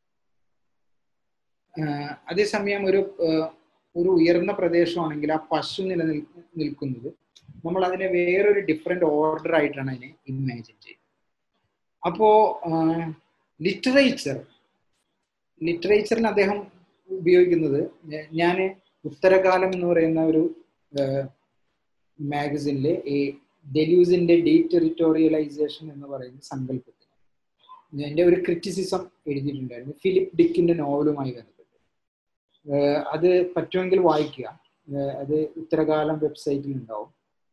അതേസമയം ഒരു ഒരു ഉയർന്ന പ്രദേശമാണെങ്കിൽ ആ പശു നിലനിൽ നിൽക്കുന്നത് നമ്മൾ അതിനെ വേറൊരു ഡിഫറെന്റ് ഓർഡർ ആയിട്ടാണ് അതിനെ ഇമാജിൻ ചെയ്യുന്നത് അപ്പോ ലിറ്ററേച്ചർ ലിറ്ററേച്ചറിന് അദ്ദേഹം ഉപയോഗിക്കുന്നത് ഞാൻ ഉത്തരകാലം എന്ന് പറയുന്ന ഒരു മാഗസിനിലെ ഈ ഡെലൂസിന്റെ ഡീടെറിറ്റോറിയലൈസേഷൻ എന്ന് പറയുന്ന സങ്കല്പത്തിന് എൻ്റെ ഒരു ക്രിറ്റിസിസം എഴുതിയിട്ടുണ്ടായിരുന്നു ഫിലിപ്പ് ഡിക്കിന്റെ നോവലുമായി ബന്ധപ്പെട്ട് അത് പറ്റുമെങ്കിൽ വായിക്കുക അത് ഉത്തരകാലം വെബ്സൈറ്റിൽ ഉണ്ടാവും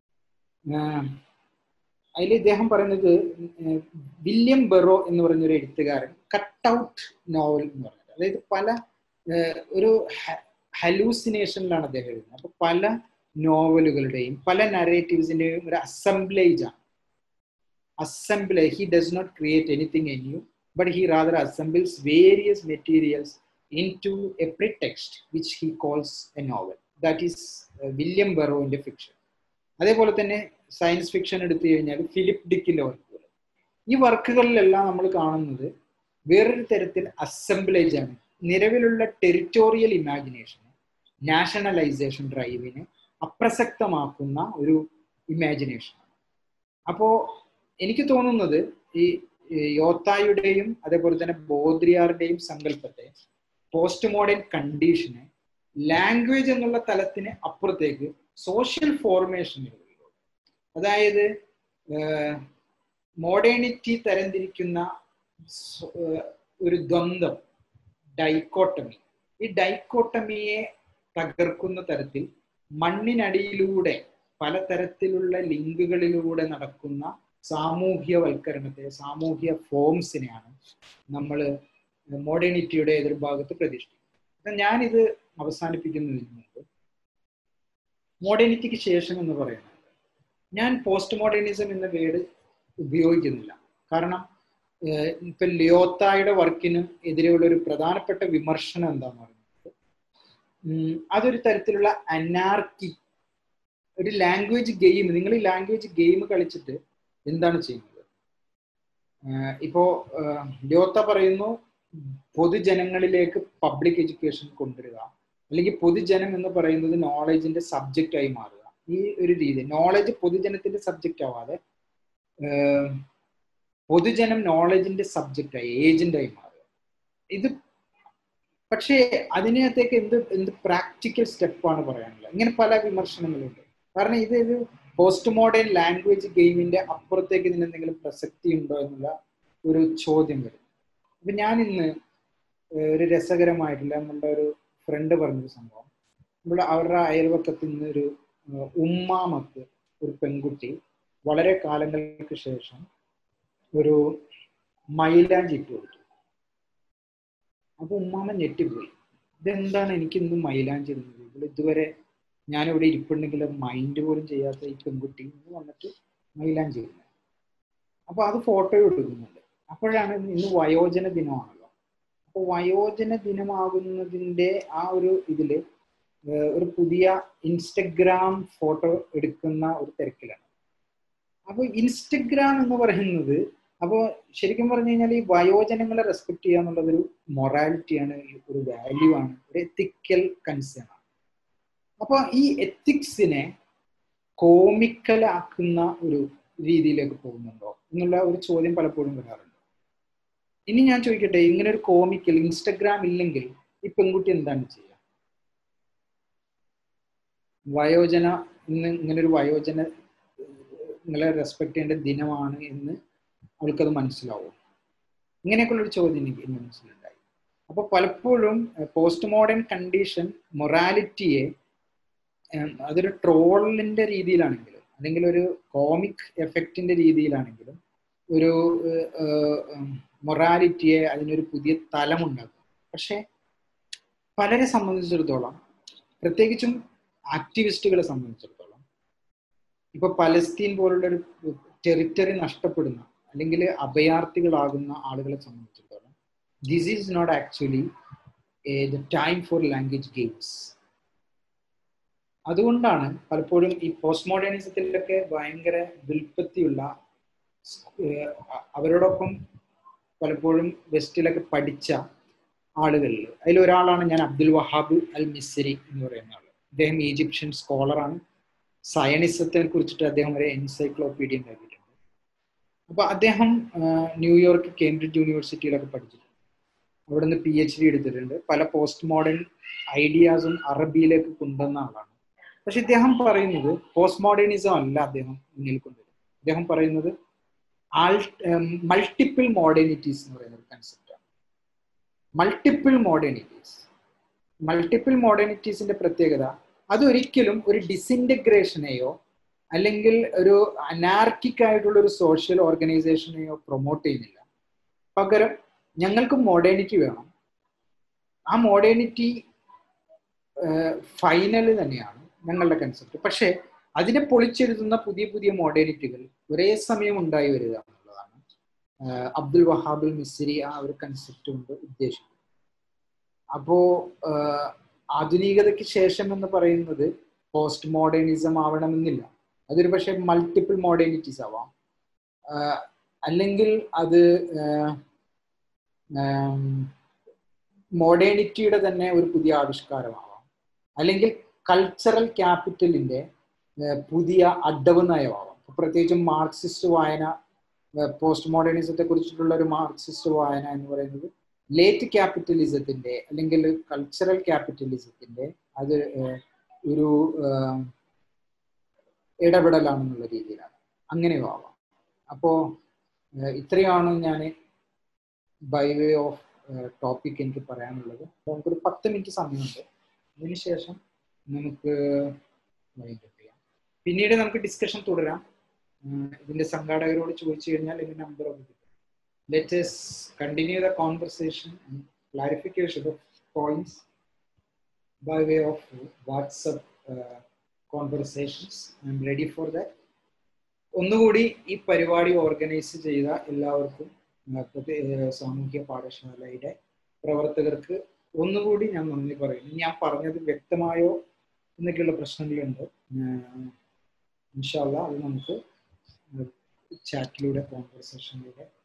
അതിൽ ഇദ്ദേഹം പറയുന്നത് വില്യം ബെറോ എന്ന് പറഞ്ഞൊരു എഴുത്തുകാരൻ കട്ട് ഔട്ട് നോവൽ എന്ന് പറഞ്ഞത് അതായത് പല ഒരു ഹലൂസിനേഷനിലാണ് അദ്ദേഹം എഴുതുന്നത് അപ്പൊ പല നോവലുകളുടെയും പല നറേറ്റീവ്സിന്റെയും ഒരു അസംബ്ലേജ് ആണ് assemblage he does not create anything new but he rather assembles various materials into a pretext which he calls a novel that is William ബെറോവിന്റെ ഫിക്ഷൻ അതേപോലെ തന്നെ സയൻസ് ഫിക്ഷൻ എടുത്തു കഴിഞ്ഞാൽ ഫിലിപ്പ് ഡിക്കിന്റെ വർക്കുകൾ ഈ വർക്കുകളിലെല്ലാം നമ്മൾ കാണുന്നത് വേറൊരു തരത്തിൽ അസംബ്ലേജ് ആണ് നിലവിലുള്ള ടെറിറ്റോറിയൽ ഇമാജിനേഷന് നാഷണലൈസേഷൻ ഡ്രൈവിനെ അപ്രസക്തമാക്കുന്ന ഒരു ഇമാജിനേഷൻ അപ്പോ എനിക്ക് തോന്നുന്നത് ഈ യോത്തായുടെയും അതേപോലെ തന്നെ ബോദ്രിയാറിന്റെയും സങ്കല്പത്തെ പോസ്റ്റ് മോഡേൺ കണ്ടീഷനെ ലാംഗ്വേജ് എന്നുള്ള തലത്തിന് അപ്പുറത്തേക്ക് സോഷ്യൽ ഫോർമേഷനുകളിലൂടെ അതായത് മോഡേണിറ്റി തരംതിരിക്കുന്ന ഒരു ദ്വന്ദ്ം ഡൈക്കോട്ടമി ഈ ഡൈക്കോട്ടമിയെ തകർക്കുന്ന തരത്തിൽ മണ്ണിനടിയിലൂടെ പലതരത്തിലുള്ള ലിങ്കുകളിലൂടെ നടക്കുന്ന സാമൂഹ്യവൽക്കരണത്തെ സാമൂഹ്യ ഫോംസിനെയാണ് നമ്മൾ മോഡേണിറ്റിയുടെ എതിർഭാഗത്ത് പ്രതീക്ഷിക്കുന്നത് ഞാനിത് അവസാനിപ്പിക്കുന്നതിന് മുമ്പ് മോഡേണിറ്റിക്ക് ശേഷം എന്ന് പറയുന്നത് ഞാൻ പോസ്റ്റ് മോഡേണിസം എന്ന വേർഡ് ഉപയോഗിക്കുന്നില്ല കാരണം ഇപ്പൊ ലിയോത്തായുടെ വർക്കിന് എതിരെയുള്ള ഒരു പ്രധാനപ്പെട്ട വിമർശനം എന്താന്ന് പറയുന്നത് അതൊരു തരത്തിലുള്ള അനാർക്കി ഒരു ലാംഗ്വേജ് ഗെയിം നിങ്ങൾ ഈ ലാംഗ്വേജ് ഗെയിം കളിച്ചിട്ട് എന്താണ് ചെയ്യുന്നത് ഇപ്പോ ലിയോത്ത പറയുന്നു പൊതുജനങ്ങളിലേക്ക് പബ്ലിക് എഡ്യൂക്കേഷൻ കൊണ്ടുവരിക അല്ലെങ്കിൽ പൊതുജനം എന്ന് പറയുന്നത് നോളജിന്റെ സബ്ജക്റ്റ് ആയി മാറുക ഈ ഒരു രീതി നോളജ് പൊതുജനത്തിന്റെ സബ്ജക്റ്റ് ആവാതെ പൊതുജനം നോളജിന്റെ സബ്ജക്റ്റ് ആയി ഏജന്റ് ആയി മാറുക ഇത് പക്ഷേ അതിനകത്തേക്ക് എന്ത് എന്ത് പ്രാക്ടിക്കൽ സ്റ്റെപ്പാണ് പറയാനുള്ളത് ഇങ്ങനെ പല വിമർശനങ്ങളുണ്ട് കാരണം ഇത് ഒരു പോസ്റ്റ് മോഡേൺ ലാംഗ്വേജ് ഗെയിമിന്റെ അപ്പുറത്തേക്ക് ഇതിന് എന്തെങ്കിലും പ്രസക്തി ഉണ്ടോ എന്നുള്ള ഒരു ചോദ്യം വരും അപ്പൊ ഞാൻ ഇന്ന് ഒരു രസകരമായിട്ടുള്ള നമ്മളുടെ ഒരു ഫ്രണ്ട് പറഞ്ഞൊരു സംഭവം നമ്മുടെ അവരുടെ അയൽവക്കത്ത് നിന്ന് ഒരു ഉമ്മാമക്ക് ഒരു പെൺകുട്ടി വളരെ കാലങ്ങൾക്ക് ശേഷം ഒരു മൈലാഞ്ചി ഇട്ട് കൊടുത്തു അപ്പൊ ഉമ്മാമ ഞെട്ടിപ്പോയി ഇതെന്താണ് എനിക്ക് ഇന്ന് മൈലാഞ്ചി ഇടുന്നത് ഇവിടെ ഇതുവരെ ഞാനിവിടെ ഇരിപ്പുണ്ടെങ്കിൽ മൈൻഡ് പോലും ചെയ്യാത്ത ഈ പെൺകുട്ടി എന്ന് വന്നിട്ട് മൈലാഞ്ചി ഇടുന്നത് അപ്പൊ അത് ഫോട്ടോ എടുക്കുന്നുണ്ട് അപ്പോഴാണ് ഇന്ന് വയോജന ദിനമാണല്ലോ അപ്പൊ വയോജന ദിനമാകുന്നതിന്റെ ആ ഒരു ഇതില് ഒരു പുതിയ ഇൻസ്റ്റഗ്രാം ഫോട്ടോ എടുക്കുന്ന ഒരു തിരക്കിലാണ് അപ്പോൾ ഇൻസ്റ്റഗ്രാം എന്ന് പറയുന്നത് അപ്പോൾ ശരിക്കും പറഞ്ഞു കഴിഞ്ഞാൽ ഈ വയോജനങ്ങളെ റെസ്പെക്ട് ചെയ്യുക എന്നുള്ളത് ഒരു മൊറാലിറ്റിയാണ് ഒരു വാല്യൂ ആണ് ഒരു എത്തിക്കൽ കൺസേൺ ആണ് അപ്പോൾ ഈ എത്തിക്സിനെ കോമിക്കലാക്കുന്ന ഒരു രീതിയിലേക്ക് പോകുന്നുണ്ടോ എന്നുള്ള ഒരു ചോദ്യം പലപ്പോഴും വരാറുണ്ട് ഇനി ഞാൻ ചോദിക്കട്ടെ ഇങ്ങനെ ഒരു കോമിക്കൽ ഇൻസ്റ്റഗ്രാം ഇല്ലെങ്കിൽ ഈ പെൺകുട്ടി എന്താണ് ചെയ്യുക വയോജന ഇന്ന് ഇങ്ങനെ ഒരു വയോജന നിങ്ങളെ റെസ്പെക്ട് ചെയ്യേണ്ട ദിനമാണ് എന്ന് അവൾക്കത് മനസ്സിലാവും ഇങ്ങനെയൊക്കെയുള്ള ഒരു ചോദ്യം എനിക്ക് എന്റെ മനസ്സിലുണ്ടായി അപ്പൊ പലപ്പോഴും പോസ്റ്റ് മോഡേൺ കണ്ടീഷൻ മൊറാലിറ്റിയെ അതൊരു ട്രോളിന്റെ രീതിയിലാണെങ്കിലും അല്ലെങ്കിൽ ഒരു കോമിക് എഫക്റ്റിന്റെ രീതിയിലാണെങ്കിലും ഒരു മൊറാലിറ്റിയെ അതിനൊരു പുതിയ തലമുണ്ടാക്കും പക്ഷെ പലരെ സംബന്ധിച്ചിടത്തോളം പ്രത്യേകിച്ചും ആക്ടിവിസ്റ്റുകളെ സംബന്ധിച്ചിടത്തോളം ഇപ്പൊ പലസ്തീൻ പോലുള്ള ഒരു ടെറിറ്ററി നഷ്ടപ്പെടുന്ന അല്ലെങ്കിൽ അഭയാർത്ഥികളാകുന്ന ആളുകളെ സംബന്ധിച്ചിടത്തോളം this is not actually the time for language games അതുകൊണ്ടാണ് പലപ്പോഴും ഈ പോസ്റ്റ് മോഡേണിസത്തിലൊക്കെ ഭയങ്കര വിൽപ്പത്തിയുള്ള അവരോടൊപ്പം പലപ്പോഴും വെസ്റ്റിലൊക്കെ പഠിച്ച ആളുകളിൽ അതിലൊരാളാണ് ഞാൻ അബ്ദുൽ വഹാബ് അൽ മിസ്രി എന്ന് പറയുന്ന ആൾ അദ്ദേഹം ഈജിപ്ഷ്യൻ സ്കോളറാണ് സയനിസത്തെ കുറിച്ചിട്ട് അദ്ദേഹം ഒരു എൻസൈക്ലോപീഡിയ ഉണ്ടാക്കിയിട്ടുണ്ട് അപ്പൊ അദ്ദേഹം ന്യൂയോർക്ക് കേംബ്രിഡ്ജ് യൂണിവേഴ്സിറ്റിയിലൊക്കെ പഠിച്ചിട്ടുണ്ട് അവിടെ നിന്ന് പി എച്ച് ഡി എടുത്തിട്ടുണ്ട് പല പോസ്റ്റ് മോഡേൺ ഐഡിയാസും അറബിയിലേക്ക് കൊണ്ടുവന്ന ആളാണ് പക്ഷെ ഇദ്ദേഹം പറയുന്നത് പോസ്റ്റ് മോഡേണിസം അല്ല അദ്ദേഹം മുന്നിൽ കൊണ്ടുവരുന്നത് അദ്ദേഹം പറയുന്നത് ആൾ മൾട്ടിപ്പിൾ മോഡേണിറ്റീസ് എന്ന് പറയുന്ന ഒരു കൺസെപ്റ്റാണ് മൾട്ടിപ്പിൾ മോഡേണിറ്റീസ് മൾട്ടിപ്പിൾ മോഡേണിറ്റീസിന്റെ പ്രത്യേകത അതൊരിക്കലും ഒരു ഡിസിൻറ്റഗ്രേഷനെയോ അല്ലെങ്കിൽ ഒരു അനാർക്കിക് ആയിട്ടുള്ള ഒരു സോഷ്യൽ ഓർഗനൈസേഷനെയോ പ്രൊമോട്ട് ചെയ്യുന്നില്ല പകരം ഞങ്ങൾക്ക് മോഡേണിറ്റി വേണം ആ മോഡേണിറ്റി ഫൈനൽ തന്നെയാണ് ഞങ്ങളുടെ കൺസെപ്റ്റ് പക്ഷേ അതിനെ പൊളിച്ചെഴുതുന്ന പുതിയ പുതിയ മോഡേണിറ്റികൾ ഒരേ സമയം ഉണ്ടായി വരിക എന്നുള്ളതാണ് അബ്ദുൽ വഹാബുൽ മിസ്രി ആ ഒരു കൺസെപ്റ്റ് കൊണ്ട് ഉദ്ദേശിക്കുന്നത് അപ്പോ ആധുനികതയ്ക്ക് ശേഷം എന്ന് പറയുന്നത് പോസ്റ്റ് മോഡേണിസം ആവണമെന്നില്ല അതൊരു പക്ഷേ മൾട്ടിപ്പിൾ മോഡേണിറ്റീസ് ആവാം അല്ലെങ്കിൽ അത് മോഡേണിറ്റിയുടെ തന്നെ ഒരു പുതിയ ആവിഷ്കാരമാവാം അല്ലെങ്കിൽ കൾച്ചറൽ ക്യാപിറ്റലിന്റെ പുതിയ അഡവ് നയമാവാം പ്രത്യേകിച്ചും മാർക്സിസ്റ്റ് വായന പോസ്റ്റ് മോഡേണിസത്തെ കുറിച്ചിട്ടുള്ള ഒരു മാർക്സിസ്റ്റ് വായന എന്ന് പറയുന്നത് ലേറ്റ് ക്യാപിറ്റലിസത്തിന്റെ അല്ലെങ്കിൽ കൾച്ചറൽ ക്യാപിറ്റലിസത്തിന്റെ അത് ഒരു ഇടപെടലാണെന്നുള്ള രീതിയിലാണ് അങ്ങനെയോ ആവാം അപ്പോ ഇത്രയാണ് ഞാൻ ബൈ വേ ഓഫ് ടോപ്പിക് എനിക്ക് പറയാനുള്ളത് നമുക്കൊരു പത്ത് മിനിറ്റ് സമയമുണ്ട് അതിനുശേഷം നമുക്ക് വൈൻഡപ്പ് ചെയ്യാം പിന്നീട് നമുക്ക് ഡിസ്കഷൻ തുടരാം ഇതിന്റെ സംഘാടകരോട് ചോദിച്ചു കഴിഞ്ഞാൽ ഇതിന്റെ നമ്പർ ഒക്കെ കിട്ടും let us continue the conversation and clarification of points by way of WhatsApp conversations I'm ready for that ഒന്നുകൂടി ഈ പരിപാടി ഓർഗനൈസ് ചെയ്ത എല്ലാവർക്കും സാമൂഹ്യ പാഠശാലയുടെ പ്രവർത്തകർക്ക് ഒന്നുകൂടി ഞാൻ നന്ദി പറയുന്നു ഞാൻ പറഞ്ഞത് വ്യക്തമായോ എന്നൊക്കെയുള്ള പ്രശ്നങ്ങളുണ്ട് ഇൻഷാല്ല അത് നമുക്ക് ചാറ്റിലൂടെ കോൺവെർസേഷനിലൂടെ